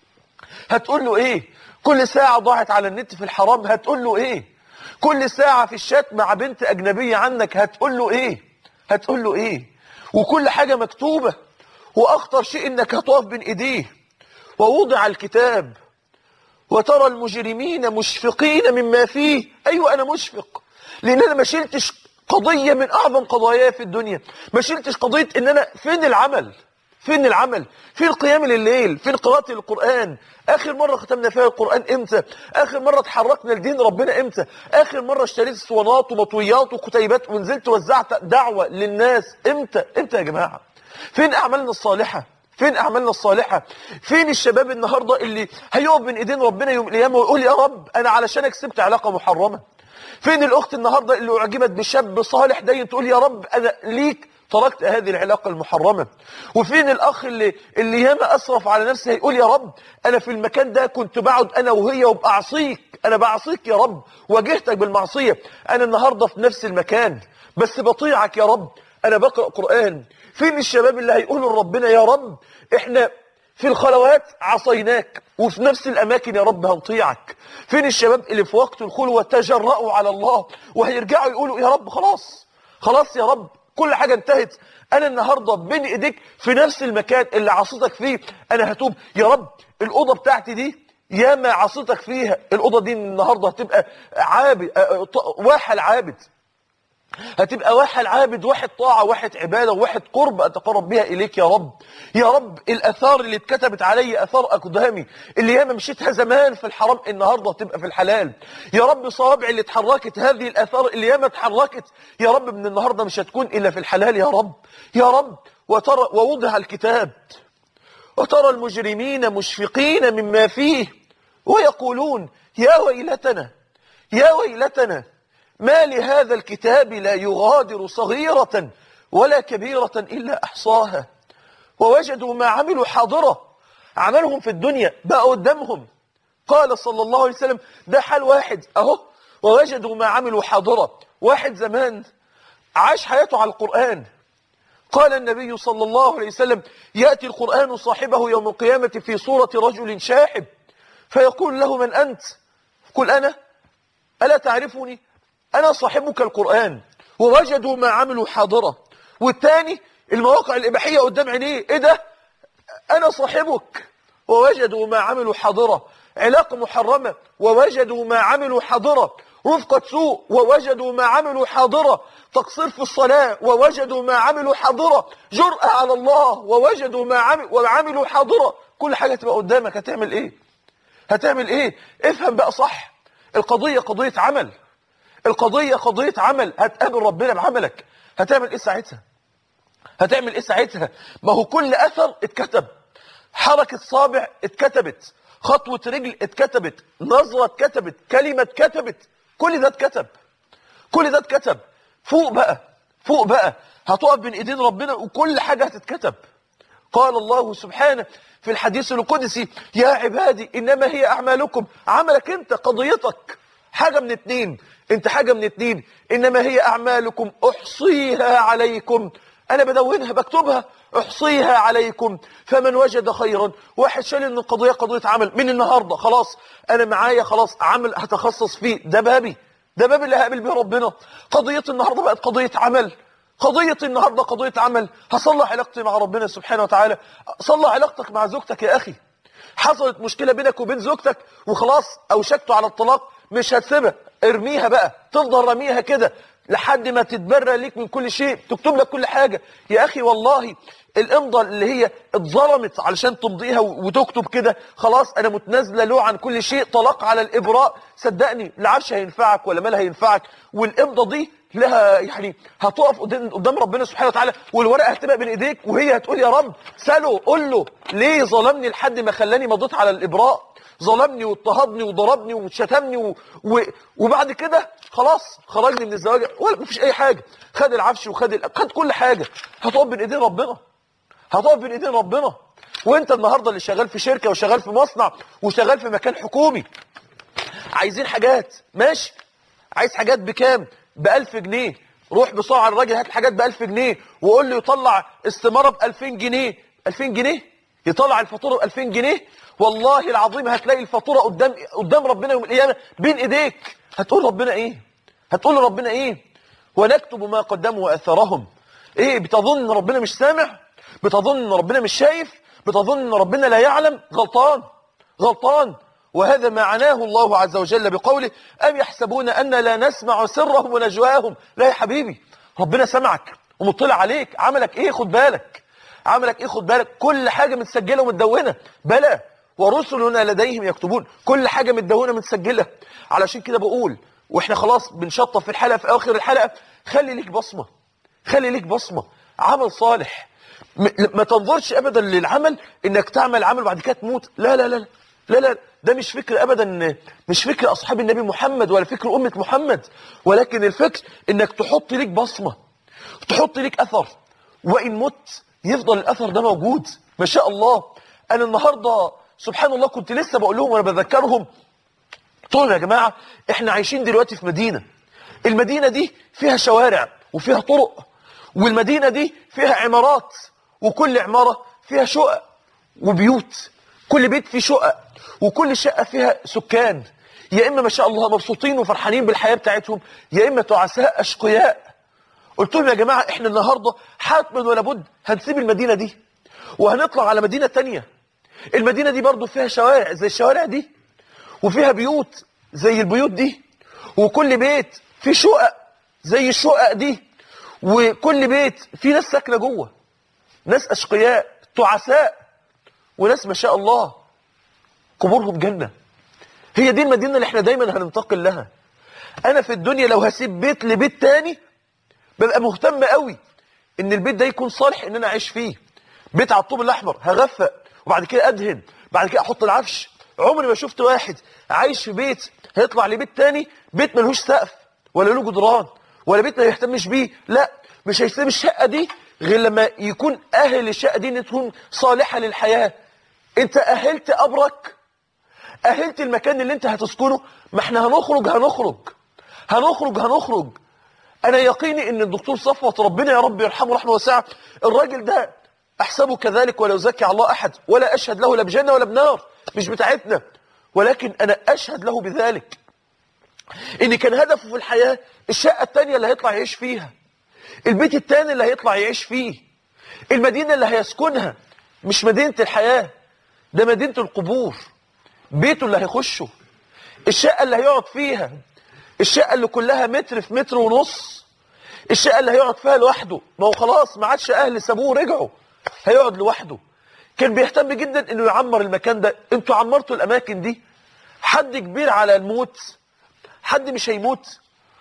هتقول له ايه كل ساعة ضاعت على النت في الحرام هتقول له ايه كل ساعة في الشات مع بنت اجنبية عنك هتقول له ايه هتقول له ايه وكل حاجة مكتوبة واخطر شيء انك هتقف بين ايديه ووضع الكتاب وترى المجرمين مشفقين مما فيه ايوه انا مشفق لان انا ما شلتش قضية من اعظم قضاياي في الدنيا ما شلتش قضية ان انا فين العمل فين العمل فين القيام لليل فين قراءة القرآن اخر مرة ختمنا فيها القرآن امتى اخر مرة اتحركنا لدين ربنا امتى اخر مرة اشتريت اسطوانات ومطويات وكتيبات ونزلت وزعت دعوة للناس امتى امتى يا جماعة فين اعمالنا الصالحة فين اعمالنا الصالحة فين الشباب النهاردة اللي هيقف بين ايدين ربنا يوم القيامة ويقول يا رب انا علشان كسبت علاقة محرمة فين الاخت النهاردة اللي اعجبت بشاب صالح دين تقول يا رب انا ليك تركت هذه العلاقة المحرمة وفين الاخ اللي اللي ياما اسرف على نفسه هيقول يا رب انا في المكان ده كنت بقعد انا وهي وبأعصيك انا بعصيك يا رب واجهتك بالمعصية انا النهاردة في نفس المكان بس بطيعك يا رب انا بقرأ قرآن فين الشباب اللي هيقولوا لربنا يا رب احنا في الخلوات عصيناك وفي نفس الأماكن يا رب هنطيعك فين الشباب اللي في وقت الخلوة تجرأوا على الله وهيرجعوا يقولوا يا رب خلاص خلاص يا رب كل حاجة انتهت أنا النهاردة بين إيديك في نفس المكان اللي عصيتك فيه أنا هتوب يا رب الأوضة بتاعتي دي ياما عصيتك فيها الأوضة دي النهاردة هتبقى عابد اه، ط- واحد عابد هتبقى واحد عابد واحد طاعة واحد عبادة واحد قرب أتقرب بها إليك يا رب يا رب الأثار اللي اتكتبت علي أثار أقدامي اللي ياما مشيتها زمان في الحرام النهاردة هتبقى في الحلال يا رب صوابع اللي اتحركت هذه الأثار اللي ياما اتحركت يا رب من النهاردة مش هتكون إلا في الحلال يا رب يا رب وترى ووضع الكتاب وترى المجرمين مشفقين مما فيه ويقولون يا ويلتنا يا ويلتنا ما لهذا الكتاب لا يغادر صغيرة ولا كبيرة إلا أحصاها ووجدوا ما عملوا حاضرة عملهم في الدنيا بقى قدامهم قال صلى الله عليه وسلم ده حال واحد أهو ووجدوا ما عملوا حاضرة واحد زمان عاش حياته على القرآن قال النبي صلى الله عليه وسلم يأتي القرآن صاحبه يوم القيامة في صورة رجل شاحب فيقول له من أنت قل أنا ألا تعرفني أنا صاحبك القرآن ووجدوا ما عملوا حاضرة والثاني المواقع الإباحية قدام عينيه إيه ده أنا صاحبك ووجدوا ما عملوا حاضرة علاقة محرمة ووجدوا ما عملوا حاضرة رفقة سوء ووجدوا ما عملوا حاضرة تقصير في الصلاة ووجدوا ما عملوا حاضرة جرأة على الله ووجدوا ما عملوا وعملوا حاضرة كل حاجة تبقى قدامك هتعمل ايه هتعمل ايه افهم بقى صح القضية قضية عمل القضية قضية عمل هتقابل ربنا بعملك هتعمل ايه ساعتها هتعمل ايه ساعتها ما هو كل اثر اتكتب حركة صابع اتكتبت خطوة رجل اتكتبت نظرة اتكتبت كلمة اتكتبت كل ده اتكتب كل ده اتكتب فوق بقى فوق بقى هتقف بين ايدين ربنا وكل حاجة هتتكتب قال الله سبحانه في الحديث القدسي يا عبادي إنما هي أعمالكم عملك أنت قضيتك حاجة من اتنين انت حاجة من اتنين إنما هي أعمالكم أحصيها عليكم أنا بدونها بكتبها أحصيها عليكم فمن وجد خيرا واحد شال إن القضية قضية عمل من النهاردة خلاص أنا معايا خلاص عمل هتخصص فيه ده بابي ده باب اللي هقابل بيه ربنا قضية النهاردة بقت قضية عمل قضية النهاردة قضية عمل هصلح علاقتي مع ربنا سبحانه وتعالى صلح علاقتك مع زوجتك يا أخي حصلت مشكلة بينك وبين زوجتك وخلاص أوشكتوا على الطلاق مش هتسيبها ارميها بقى تفضل رميها كده لحد ما تتبرى ليك من كل شيء تكتب لك كل حاجة يا أخي والله الامضة اللي هي اتظلمت علشان تمضيها وتكتب كده خلاص انا متنازله له عن كل شيء طلاق على الابراء صدقني لا عرش هينفعك ولا مال هينفعك والامضه دي لها يعني هتقف قدام قدام ربنا سبحانه وتعالى والورقه هتبقى بين ايديك وهي هتقول يا رب ساله قول له ليه ظلمني لحد ما خلاني مضيت على الابراء ظلمني واضطهدني وضربني وشتمني و... و... وبعد كده خلاص خرجني من الزواج ولا مفيش اي حاجه خد العفش وخد ال... خد كل حاجه هتقف بين ايدين ربنا هتقف بين ايدين ربنا وانت النهارده اللي شغال في شركه وشغال في مصنع وشغال في مكان حكومي عايزين حاجات ماشي عايز حاجات بكام ب 1000 جنيه روح بسرعه على الراجل هات الحاجات ب 1000 جنيه وقول له يطلع استماره ب 2000 جنيه 2000 جنيه يطلع الفاتوره ب 2000 جنيه والله العظيم هتلاقي الفاتوره قدام قدام ربنا يوم القيامه بين ايديك هتقول ربنا ايه هتقول لربنا ايه ونكتب ما قدموا واثرهم ايه بتظن ان ربنا مش سامع بتظن ان ربنا مش شايف بتظن ان ربنا لا يعلم غلطان غلطان وهذا ما عناه الله عز وجل بقوله أم يحسبون أن لا نسمع سرهم ونجواهم لا يا حبيبي ربنا سمعك ومطلع عليك عملك ايه خد بالك عملك ايه خد بالك كل حاجة متسجلة ومتدونة بلى ورسلنا لديهم يكتبون كل حاجة متدونة متسجلة علشان كده بقول واحنا خلاص بنشطف في الحلقة في آخر الحلقة خلي ليك بصمة خلي ليك بصمة عمل صالح ما تنظرش ابدا للعمل انك تعمل عمل وبعد كده تموت لا لا لا لا لا ده مش فكر ابدا مش فكر اصحاب النبي محمد ولا فكر امه محمد ولكن الفكر انك تحط ليك بصمه تحط ليك اثر وان مت يفضل الاثر ده موجود ما شاء الله انا النهارده سبحان الله كنت لسه بقول لهم وانا بذكرهم قلت يا جماعه احنا عايشين دلوقتي في مدينه المدينه دي فيها شوارع وفيها طرق والمدينه دي فيها عمارات وكل عماره فيها شقق وبيوت كل بيت فيه شقق وكل شقة فيها سكان يا إما ما شاء الله مبسوطين وفرحانين بالحياة بتاعتهم يا إما تعساء أشقياء قلت لهم يا جماعة إحنا النهاردة حتما ولا بد هنسيب المدينة دي وهنطلع على مدينة تانية المدينة دي برضو فيها شوارع زي الشوارع دي وفيها بيوت زي البيوت دي وكل بيت فيه شقق زي الشقق دي وكل بيت فيه ناس ساكنة جوه ناس أشقياء تعساء وناس ما شاء الله قبورهم جنة هي دي المدينة اللي احنا دايما هننتقل لها انا في الدنيا لو هسيب بيت لبيت تاني ببقى مهتم قوي ان البيت ده يكون صالح ان انا اعيش فيه بيت على الطوب الاحمر هغفق وبعد كده ادهن بعد كده احط العفش عمري ما شفت واحد عايش في بيت هيطلع لبيت تاني بيت ملهوش سقف ولا له جدران ولا بيت ما يهتمش بيه لا مش هيسيب الشقة دي غير لما يكون اهل الشقة دي ان تكون صالحة للحياة انت اهلت قبرك اهلت المكان اللي انت هتسكنه ما احنا هنخرج هنخرج هنخرج هنخرج انا يقيني ان الدكتور صفوت ربنا يا رب يرحمه رحمه واسعه الراجل ده احسبه كذلك ولا يزكي على الله احد ولا اشهد له لا بجنه ولا بنار مش بتاعتنا ولكن انا اشهد له بذلك ان كان هدفه في الحياه الشقه الثانيه اللي هيطلع يعيش فيها البيت الثاني اللي هيطلع يعيش فيه المدينة اللي هيسكنها مش مدينة الحياة ده مدينة القبور بيته اللي هيخشه الشقة اللي هيقعد فيها الشقة اللي كلها متر في متر ونص الشقة اللي هيقعد فيها لوحده ما هو خلاص ما عادش أهل سابوه ورجعوا هيقعد لوحده كان بيهتم جدا انه يعمر المكان ده انتوا عمرتوا الاماكن دي حد كبير على الموت حد مش هيموت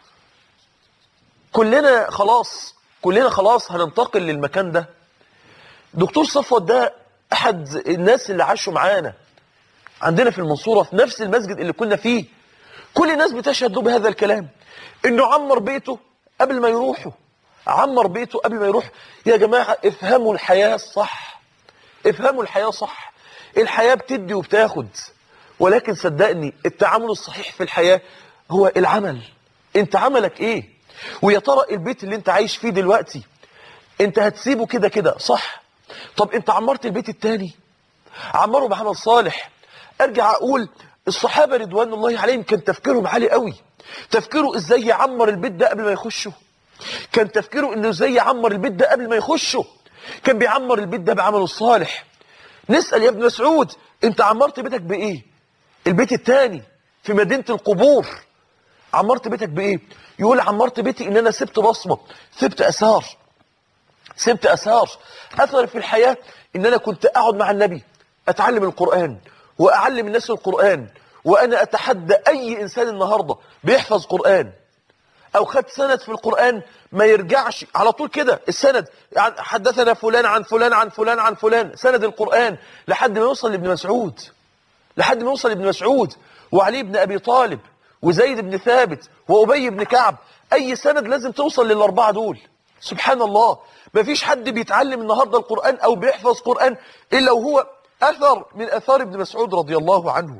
كلنا خلاص كلنا خلاص هننتقل للمكان ده دكتور صفوت ده احد الناس اللي عاشوا معانا عندنا في المنصورة في نفس المسجد اللي كنا فيه كل الناس بتشهد له بهذا الكلام انه عمر بيته قبل ما يروحوا عمر بيته قبل ما يروح يا جماعة افهموا الحياة صح افهموا الحياة صح الحياة بتدي وبتاخد ولكن صدقني التعامل الصحيح في الحياة هو العمل انت عملك ايه ويا ترى البيت اللي انت عايش فيه دلوقتي انت هتسيبه كده كده صح طب انت عمرت البيت التاني عمروا بعمل صالح ارجع اقول الصحابة رضوان الله عليهم كان تفكيرهم عالي قوي تفكيره ازاي يعمر البيت ده قبل ما يخشه كان تفكيره انه ازاي يعمر البيت ده قبل ما يخشه كان بيعمر البيت ده بعمله الصالح نسأل يا ابن مسعود انت عمرت بيتك بايه البيت التاني في مدينة القبور عمرت بيتك بايه يقول عمرت بيتي ان انا سبت بصمة سبت اثار سبت اثار اثر في الحياة ان انا كنت اقعد مع النبي اتعلم القرآن واعلم الناس القرآن وانا اتحدى اي انسان النهاردة بيحفظ قرآن او خد سند في القرآن ما يرجعش على طول كده السند يعني حدثنا فلان عن فلان عن فلان عن فلان سند القرآن لحد ما يوصل لابن مسعود لحد ما يوصل لابن مسعود وعلي بن ابي طالب وزيد بن ثابت وابي بن كعب اي سند لازم توصل للاربعه دول سبحان الله ما فيش حد بيتعلم النهارده القرآن او بيحفظ قرآن الا وهو اثر من اثار ابن مسعود رضي الله عنه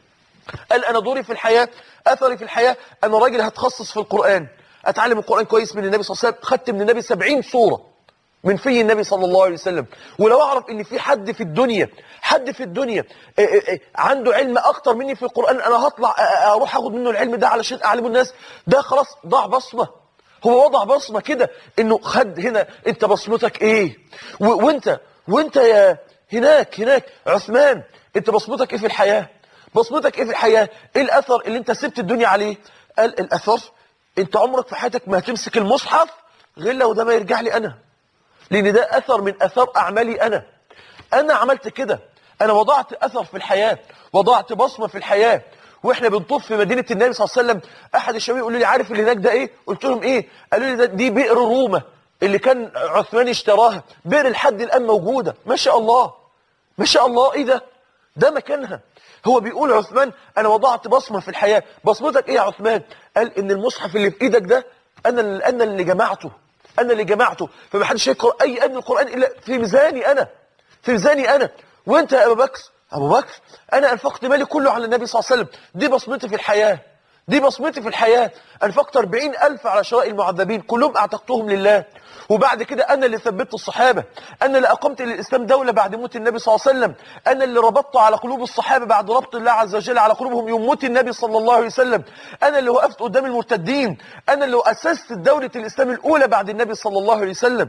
قال انا دوري في الحياة اثري في الحياة انا راجل هتخصص في القرآن اتعلم القرآن كويس من النبي صلى الله عليه وسلم خدت من النبي 70 سورة من في النبي صلى الله عليه وسلم ولو اعرف ان في حد في الدنيا حد في الدنيا آه، آه، آه، عنده علم اكتر مني في القرآن انا هطلع آه، آه، اروح اخد منه العلم ده علشان اعلمه الناس ده خلاص ضاع بصمة هو وضع بصمة كده انه خد هنا انت بصمتك ايه و- وانت وانت يا هناك هناك عثمان انت بصمتك ايه في الحياة بصمتك ايه في الحياة ايه الاثر اللي انت سبت الدنيا عليه قال الاثر انت عمرك في حياتك ما هتمسك المصحف غير لو ده ما يرجع لي انا لان ده اثر من اثار اعمالي انا انا عملت كده انا وضعت اثر في الحياة وضعت بصمة في الحياة واحنا بنطوف في مدينة النبي صلى الله عليه وسلم احد الشباب يقول لي عارف اللي هناك ده ايه قلت لهم ايه قالوا لي ده دي بئر روما اللي كان عثمان اشتراها بئر لحد الان موجودة ما شاء الله ما شاء الله ايه ده ده مكانها هو بيقول عثمان انا وضعت بصمة في الحياة بصمتك ايه يا عثمان قال ان المصحف اللي في ايدك ده انا اللي انا اللي جمعته انا اللي جمعته فما حدش يقرا اي ايه من القران الا في ميزاني انا في ميزاني انا وانت يا ابو بكر ابو بكر انا انفقت مالي كله على النبي صلى الله عليه وسلم دي بصمتي في الحياه دي بصمتي في الحياة أنفقت 40 ألف على شراء المعذبين كلهم أعتقتهم لله وبعد كده أنا اللي ثبت الصحابة أنا اللي أقمت للإسلام دولة بعد موت النبي صلى الله عليه وسلم أنا اللي ربطت على قلوب الصحابة بعد ربط الله عز وجل على قلوبهم يوم موت النبي صلى الله عليه وسلم أنا اللي وقفت قدام المرتدين أنا اللي أسست دولة الإسلام الأولى بعد النبي صلى الله عليه وسلم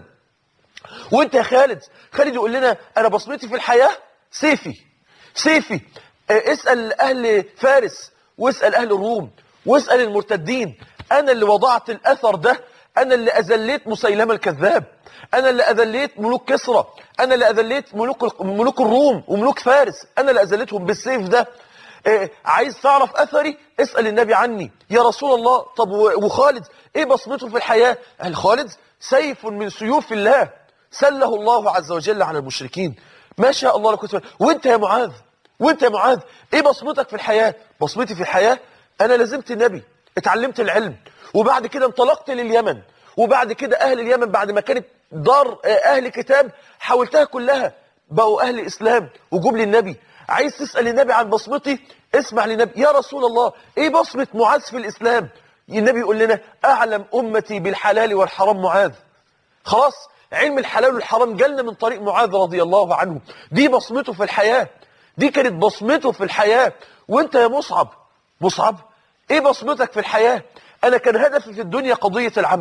وانت يا خالد خالد يقول لنا انا بصمتي في الحياة سيفي سيفي اه، اسأل اهل فارس واسأل اهل الروم واسأل المرتدين انا اللي وضعت الاثر ده انا اللي اذليت مسيلمة الكذاب انا اللي اذليت ملوك كسرى انا اللي اذليت ملوك ملوك الروم وملوك فارس انا اللي اذليتهم بالسيف ده اه، عايز تعرف اثري اسأل النبي عني يا رسول الله طب و- وخالد ايه بصمته في الحياة قال خالد سيف من سيوف الله سله الله عز وجل على المشركين ما شاء الله لكنت وانت يا معاذ وانت يا معاذ ايه بصمتك في الحياة بصمتي في الحياة انا لازمت النبي اتعلمت العلم وبعد كده انطلقت لليمن وبعد كده اهل اليمن بعد ما كانت دار آه، اهل كتاب حولتها كلها بقوا اهل اسلام وجوب للنبي عايز تسأل النبي عن بصمتي اسمع للنبي يا رسول الله ايه بصمة معاذ في الاسلام النبي يقول لنا اعلم امتي بالحلال والحرام معاذ خلاص علم الحلال والحرام جالنا من طريق معاذ رضي الله عنه دي بصمته في الحياة دي كانت بصمته في الحياة وانت يا مصعب مصعب ايه بصمتك في الحياة انا كان هدفي في الدنيا قضية العمل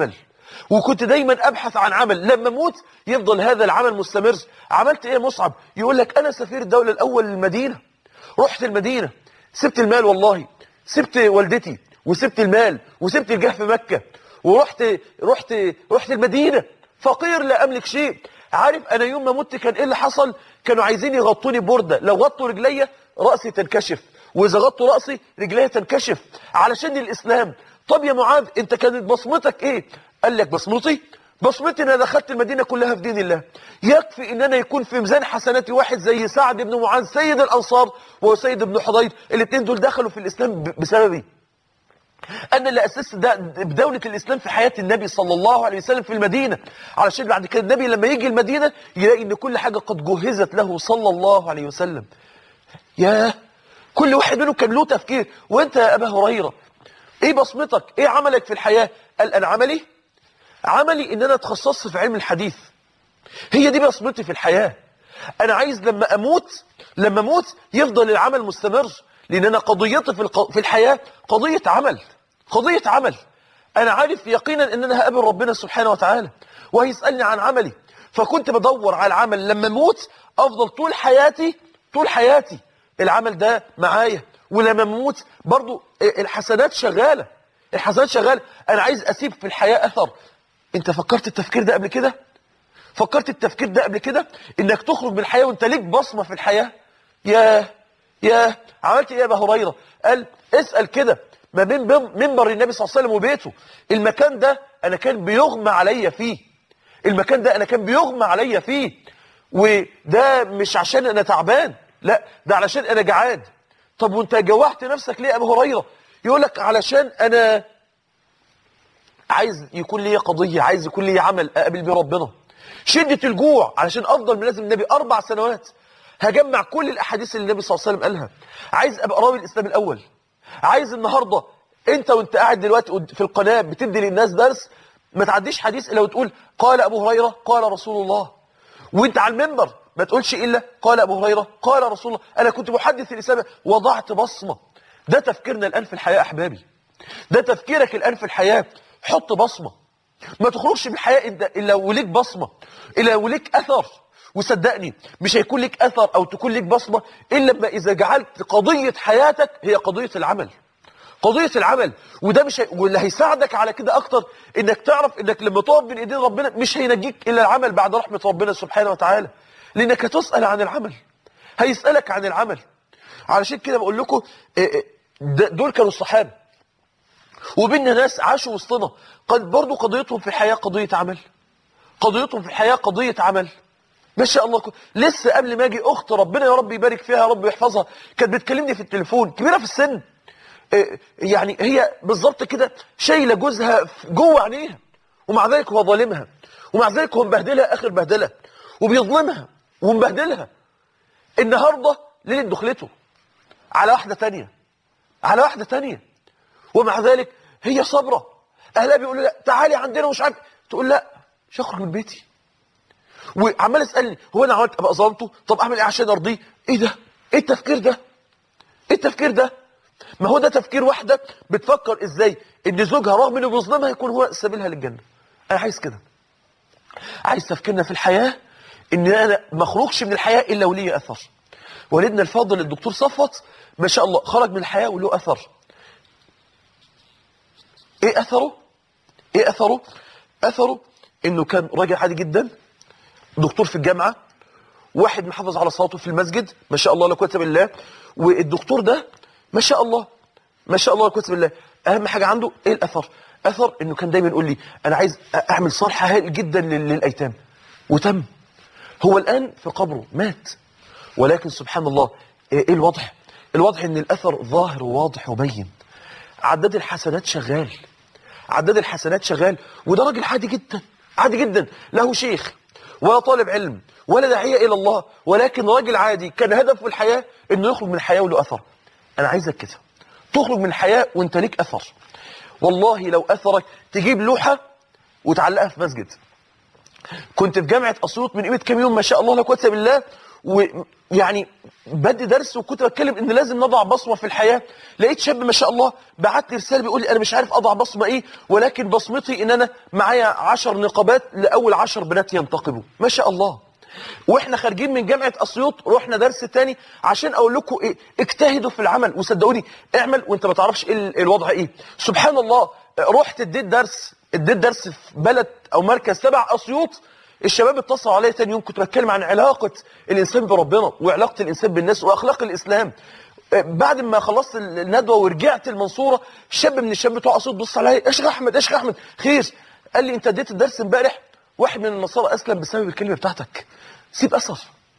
وكنت دايما ابحث عن عمل لما اموت يفضل هذا العمل مستمر عملت ايه يا مصعب يقول لك انا سفير الدولة الاول للمدينة رحت المدينة سبت المال والله سبت والدتي وسبت المال وسبت الجاه في مكة ورحت رحت رحت المدينة فقير لا املك شيء عارف انا يوم ما مت كان ايه اللي حصل كانوا عايزين يغطوني بوردة لو غطوا رجليا رأسي تنكشف واذا غطوا رأسي رجليا تنكشف علشان الاسلام طب يا معاذ انت كانت بصمتك ايه قال لك بصمتي بصمتي ان انا دخلت المدينة كلها في دين الله يكفي ان انا يكون في ميزان حسناتي واحد زي سعد بن معاذ سيد الانصار وسيد بن حضير الاثنين دول دخلوا في الاسلام ب- بسببي انا اللي اسست ده بدولة الاسلام في حياة النبي صلى الله عليه وسلم في المدينة علشان بعد كده النبي لما يجي المدينة يلاقي ان كل حاجة قد جهزت له صلى الله عليه وسلم ياه كل واحد منهم كان له تفكير وانت يا ابا هريرة ايه بصمتك ايه عملك في الحياة قال انا عملي عملي ان انا اتخصصت في علم الحديث هي دي بصمتي في الحياة انا عايز لما اموت لما اموت يفضل العمل مستمر لان انا قضيتي في الق... في الحياة قضية عمل قضية عمل انا عارف يقينا ان انا هقابل ربنا سبحانه وتعالى وهيسألني عن عملي فكنت بدور على العمل لما اموت افضل طول حياتي طول حياتي العمل ده معايا ولما اموت برضو الحسنات شغالة الحسنات شغالة انا عايز اسيب في الحياة اثر انت فكرت التفكير ده قبل كده فكرت التفكير ده قبل كده انك تخرج من الحياة وانت ليك بصمة في الحياة يا يا عملت ايه يا ابا هريرة قال اسأل كده ما بين بم- منبر النبي صلى الله عليه وسلم وبيته المكان ده انا كان بيغمى عليا فيه المكان ده انا كان بيغمى عليا فيه وده مش عشان انا تعبان لا ده علشان انا جعان طب وانت جوعت نفسك ليه يا ابو هريرة يقول لك علشان انا عايز يكون لي قضية عايز يكون لي عمل أقابل بيه ربنا شدة الجوع علشان أفضل ملازم النبي أربع سنوات هجمع كل الأحاديث اللي النبي صلى الله عليه وسلم قالها عايز أبقى راوي الإسلام الأول عايز النهاردة أنت وأنت قاعد دلوقتي قد- في القناة بتدي للناس درس ما تعديش حديث إلا وتقول قال أبو هريرة قال رسول الله وانت على المنبر ما تقولش إلا قال أبو هريرة قال رسول الله أنا كنت محدث الإسلام وضعت بصمة ده تفكيرنا الآن في الحياة أحبابي ده تفكيرك الآن في الحياة حط بصمة ما تخرجش من الحياة انت إلا وليك بصمة إلا وليك أثر وصدقني مش هيكون ليك أثر أو تكون ليك بصمة إلا لما إذا جعلت قضية حياتك هي قضية العمل قضية العمل وده مش هي... واللي هيساعدك على كده أكتر إنك تعرف إنك لما تقف بين إيدين ربنا مش هينجيك إلا العمل بعد رحمة ربنا سبحانه وتعالى لأنك هتسأل عن العمل هيسألك عن العمل علشان كده بقول لكم إيه إيه، د- دول كانوا الصحابة وبيننا ناس عاشوا وسطنا قد برضو قضيتهم في الحياة قضية عمل قضيتهم في الحياة قضية عمل ما شاء الله لسه قبل ما اجي اخت ربنا يا رب يبارك فيها يا رب يحفظها كانت بتكلمني في التليفون كبيرة في السن إيه، يعني هي بالظبط كده شايله جوزها في- جوه عينيها ومع ذلك هو ظالمها ومع ذلك هو مبهدلها اخر بهدله وبيظلمها ومبهدلها النهارده ليله دخلته على واحده تانية على واحده تانية ومع ذلك هي صبرة أهلها بيقولوا لا تعالي عندنا ومش عارف تقول لا مش هخرج من بيتي وعمال اسالني هو انا عملت ابقى ظلمته طب اعمل ايه عشان ارضيه ايه ده ايه التفكير ده ايه التفكير ده ما هو ده تفكير واحده بتفكر ازاي ان زوجها رغم انه بيظلمها يكون هو سبيلها للجنه انا عايز كده عايز تفكيرنا في الحياه ان انا ما اخرجش من الحياه الا ولي اثر والدنا الفاضل الدكتور صفوت ما شاء الله خرج من الحياه وله اثر ايه اثره ايه اثره اثره انه كان راجل عادي جدا دكتور في الجامعة واحد محافظ على صلاته في المسجد ما شاء الله لا قوه الا بالله والدكتور ده ما شاء الله ما شاء الله لا قوه الا بالله اهم حاجة عنده ايه الاثر اثر انه كان دايما يقول لي انا عايز اعمل صالح هائل جدا لل- للايتام وتم هو الان في قبره مات ولكن سبحان الله ايه الوضع الوضع ان الاثر ظاهر وواضح وبين عداد الحسنات شغال عداد الحسنات شغال وده راجل عادي جدا عادي جدا له شيخ ولا طالب علم ولا داعية إلى الله ولكن راجل عادي كان هدفه الحياة انه يخرج من الحياة وله أثر أنا عايزك كده تخرج من الحياة وانت ليك أثر والله لو أثرك تجيب لوحة وتعلقها في مسجد كنت في جامعة أسيوط من قيمة كام يوم ما شاء الله لا قوه الا بالله ويعني بدي درس وكنت بتكلم ان لازم نضع بصمه في الحياه لقيت شاب ما شاء الله بعت لي رساله بيقول لي انا مش عارف اضع بصمه ايه ولكن بصمتي ان انا معايا عشر نقابات لاول عشر بنات ينتقبوا ما شاء الله واحنا خارجين من جامعه اسيوط رحنا درس تاني عشان اقول لكم ايه اجتهدوا في العمل وصدقوني اعمل وانت ما تعرفش ايه ال- الوضع ايه سبحان الله رحت اديت درس اديت درس في بلد او مركز تبع اسيوط الشباب اتصلوا عليا تاني يوم كنت بتكلم عن علاقه الانسان بربنا وعلاقه الانسان بالناس واخلاق الاسلام بعد ما خلصت الندوه ورجعت المنصوره شاب من الشباب بتوع اسيوط بص عليا يا شيخ احمد يا شيخ احمد خير قال لي انت اديت الدرس امبارح واحد من النصارى اسلم بسبب الكلمه بتاعتك سيب اثر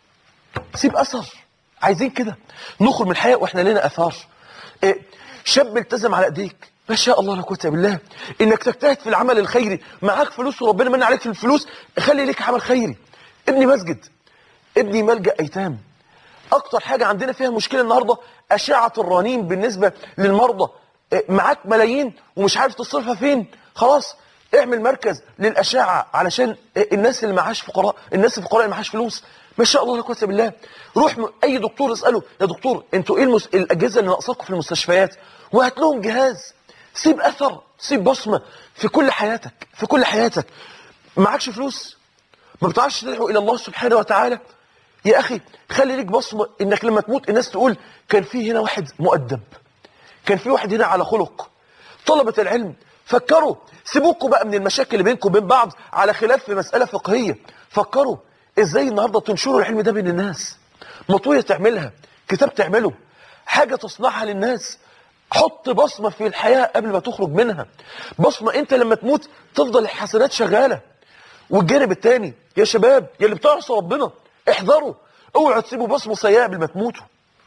سيب اثر عايزين كده نخرج من الحياه واحنا لنا اثار إيه، شاب التزم على ايديك ما شاء الله لا قوه الا بالله انك تجتهد في العمل الخيري معاك فلوس وربنا من عليك في الفلوس خلي ليك عمل خيري ابني مسجد ابني ملجا ايتام اكتر حاجه عندنا فيها مشكله النهارده اشعه الرنين بالنسبه للمرضى إيه، معاك ملايين ومش عارف تصرفها فين خلاص اعمل مركز للاشعه علشان إيه، الناس اللي معاش فقراء الناس الفقراء اللي معاش فلوس ما شاء الله لا قوه الا بالله روح م- اي دكتور اساله يا دكتور انتوا ايه المس... الاجهزه اللي ناقصاكم في المستشفيات وهات لهم جهاز سيب اثر سيب بصمه في كل حياتك في كل حياتك معكش فلوس ما بتعرفش تدعو الى الله سبحانه وتعالى يا اخي خلي ليك بصمه انك لما تموت الناس تقول كان في هنا واحد مؤدب كان في واحد هنا على خلق طلبة العلم فكروا سيبوكوا بقى من المشاكل اللي بينكم وبين بعض على خلاف في مسألة فقهية فكروا ازاي النهاردة تنشروا العلم ده بين الناس مطوية تعملها كتاب تعمله حاجة تصنعها للناس حط بصمة في الحياة قبل ما تخرج منها بصمة انت لما تموت تفضل الحسنات شغالة والجانب التاني يا شباب يا اللي بتعصوا ربنا احذروا اوعوا تسيبوا بصمة سيئة قبل ما تموتوا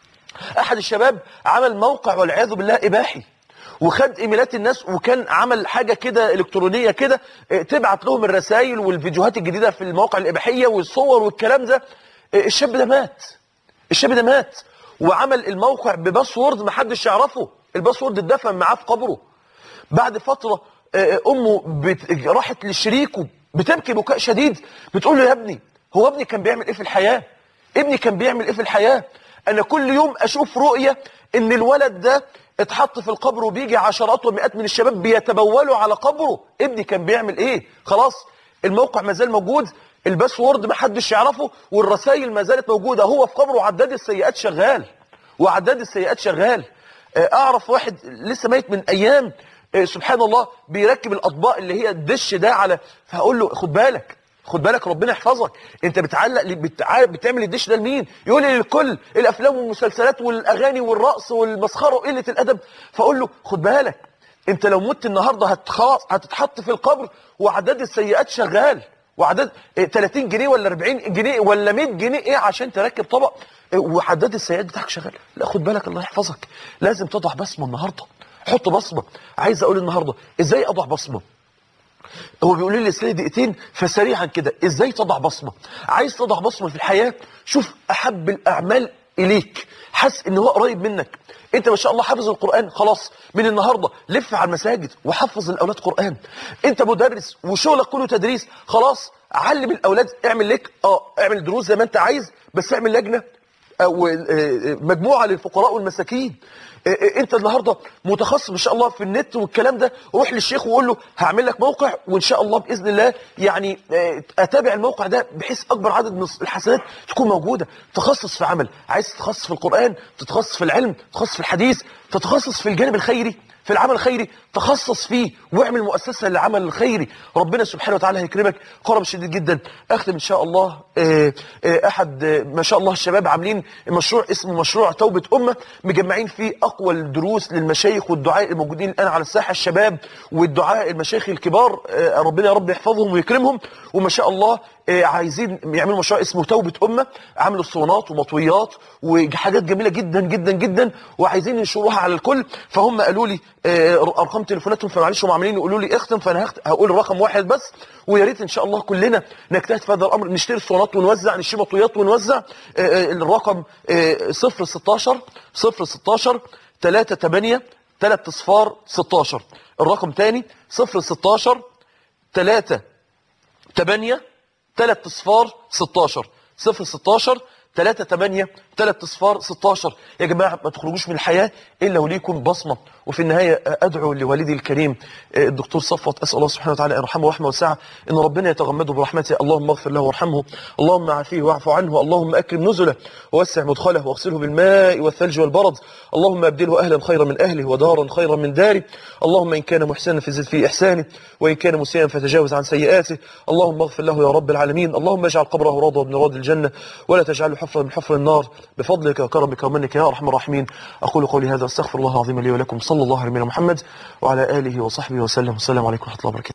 احد الشباب عمل موقع والعياذ بالله اباحي وخد ايميلات الناس وكان عمل حاجه كده الكترونيه كده اه، تبعت لهم الرسائل والفيديوهات الجديده في المواقع الاباحيه والصور والكلام ده اه، الشاب ده مات الشاب ده مات وعمل الموقع بباسورد محدش يعرفه الباسورد اتدفن معاه في قبره بعد فترة آه، أمه بت... راحت للشريك بتبكي بكاء شديد بتقول له يا ابني هو ابني كان بيعمل ايه في الحياة ابني كان بيعمل ايه في الحياة انا كل يوم اشوف رؤية ان الولد ده اتحط في القبر وبيجي عشرات ومئات من الشباب بيتبولوا على قبره ابني كان بيعمل ايه خلاص الموقع ما زال موجود الباسورد ما حدش يعرفه والرسائل ما زالت موجودة هو في قبره وعداد السيئات شغال وعداد السيئات شغال آه، اعرف واحد لسه ميت من ايام آه، سبحان الله بيركب الاطباق اللي هي الدش ده على فهقول له خد بالك خد بالك ربنا يحفظك انت بتعلق ل- بتع... بتعمل الدش ده لمين يقول لي للكل الافلام والمسلسلات والاغاني والرقص والمسخره وقله الادب فاقول له خد بالك انت لو مت النهارده هتخلاص هتتحط في القبر وعداد السيئات شغال وعدد إيه، 30 جنيه ولا 40 جنيه ولا 100 جنيه ايه عشان تركب طبق إيه، وعداد السيئات بتاعك شغال لا خد بالك الله يحفظك لازم تضع بصمه النهارده حط بصمه عايز اقول النهارده ازاي اضع بصمه هو بيقول لي لسه دقيقتين فسريعا كده ازاي تضع بصمه عايز تضع بصمه في الحياه شوف احب الاعمال اليك حس ان هو قريب منك انت ما شاء الله حافظ القران خلاص من النهارده لف على المساجد وحفظ الاولاد قران انت مدرس وشغلك كله تدريس خلاص علم الاولاد اعمل لك اه اعمل دروس زي ما انت عايز بس اعمل لجنه او آه، آه، مجموعه للفقراء والمساكين آه، آه، انت النهارده متخصص ما شاء الله في النت والكلام ده روح للشيخ وقول له هعمل لك موقع وان شاء الله باذن الله يعني آه، اتابع الموقع ده بحيث اكبر عدد من الحسنات تكون موجوده تخصص في عمل عايز تتخصص في القران تتخصص في العلم تتخصص في الحديث تتخصص في الجانب الخيري في العمل الخيري تخصص فيه واعمل مؤسسه للعمل الخيري ربنا سبحانه وتعالى هيكرمك كرم شديد جدا اختم ان شاء الله آه، آه، احد آه، ما شاء الله الشباب عاملين مشروع اسمه مشروع توبه امه مجمعين فيه اقوى الدروس للمشايخ والدعاء الموجودين الان على الساحه الشباب والدعاء المشايخ الكبار آه، ربنا يا رب يحفظهم ويكرمهم وما شاء الله آه، عايزين يعملوا مشروع اسمه توبه امه عملوا اسطوانات ومطويات وحاجات جميله جدا جدا جدا وعايزين ينشروها على الكل فهم قالوا لي آه، ارقام تليفوناتهم فمعلش هم عاملين يقولوا لي اختم فانا هخت- هقول رقم واحد بس ويا ريت ان شاء الله كلنا نجتهد في هذا الامر نشتري اسطوانات ونوزع نشتري مطويات ونوزع آه، آه، الرقم 0 16 0 16 3 8 3 اصفار 16 الرقم تاني 0 16 3 8 3 اصفار 16 0 16 3 8 ثلاث اصفار 16 يا جماعه ما تخرجوش من الحياه الا وليكم بصمه وفي النهايه ادعو لوالدي الكريم الدكتور صفوت اسال الله سبحانه وتعالى ان يرحمه رحمه واسعه ان ربنا يتغمده برحمته اللهم اغفر له وارحمه اللهم عافيه واعف عنه اللهم اكرم نزله ووسع مدخله واغسله بالماء والثلج والبرد اللهم ابدله اهلا خيرا من اهله ودارا خيرا من داره اللهم ان كان محسنا فزد في احسانه وان كان مسيئا فتجاوز عن سيئاته اللهم اغفر له يا رب العالمين اللهم اجعل قبره روضه من روض الجنه ولا تجعله حفرا من حفر النار بفضلك وكرمك ومنك يا ارحم الراحمين اقول قولي هذا استغفر الله العظيم لي ولكم صلى الله على نبينا محمد وعلى اله وصحبه وسلم والسلام عليكم ورحمه الله وبركاته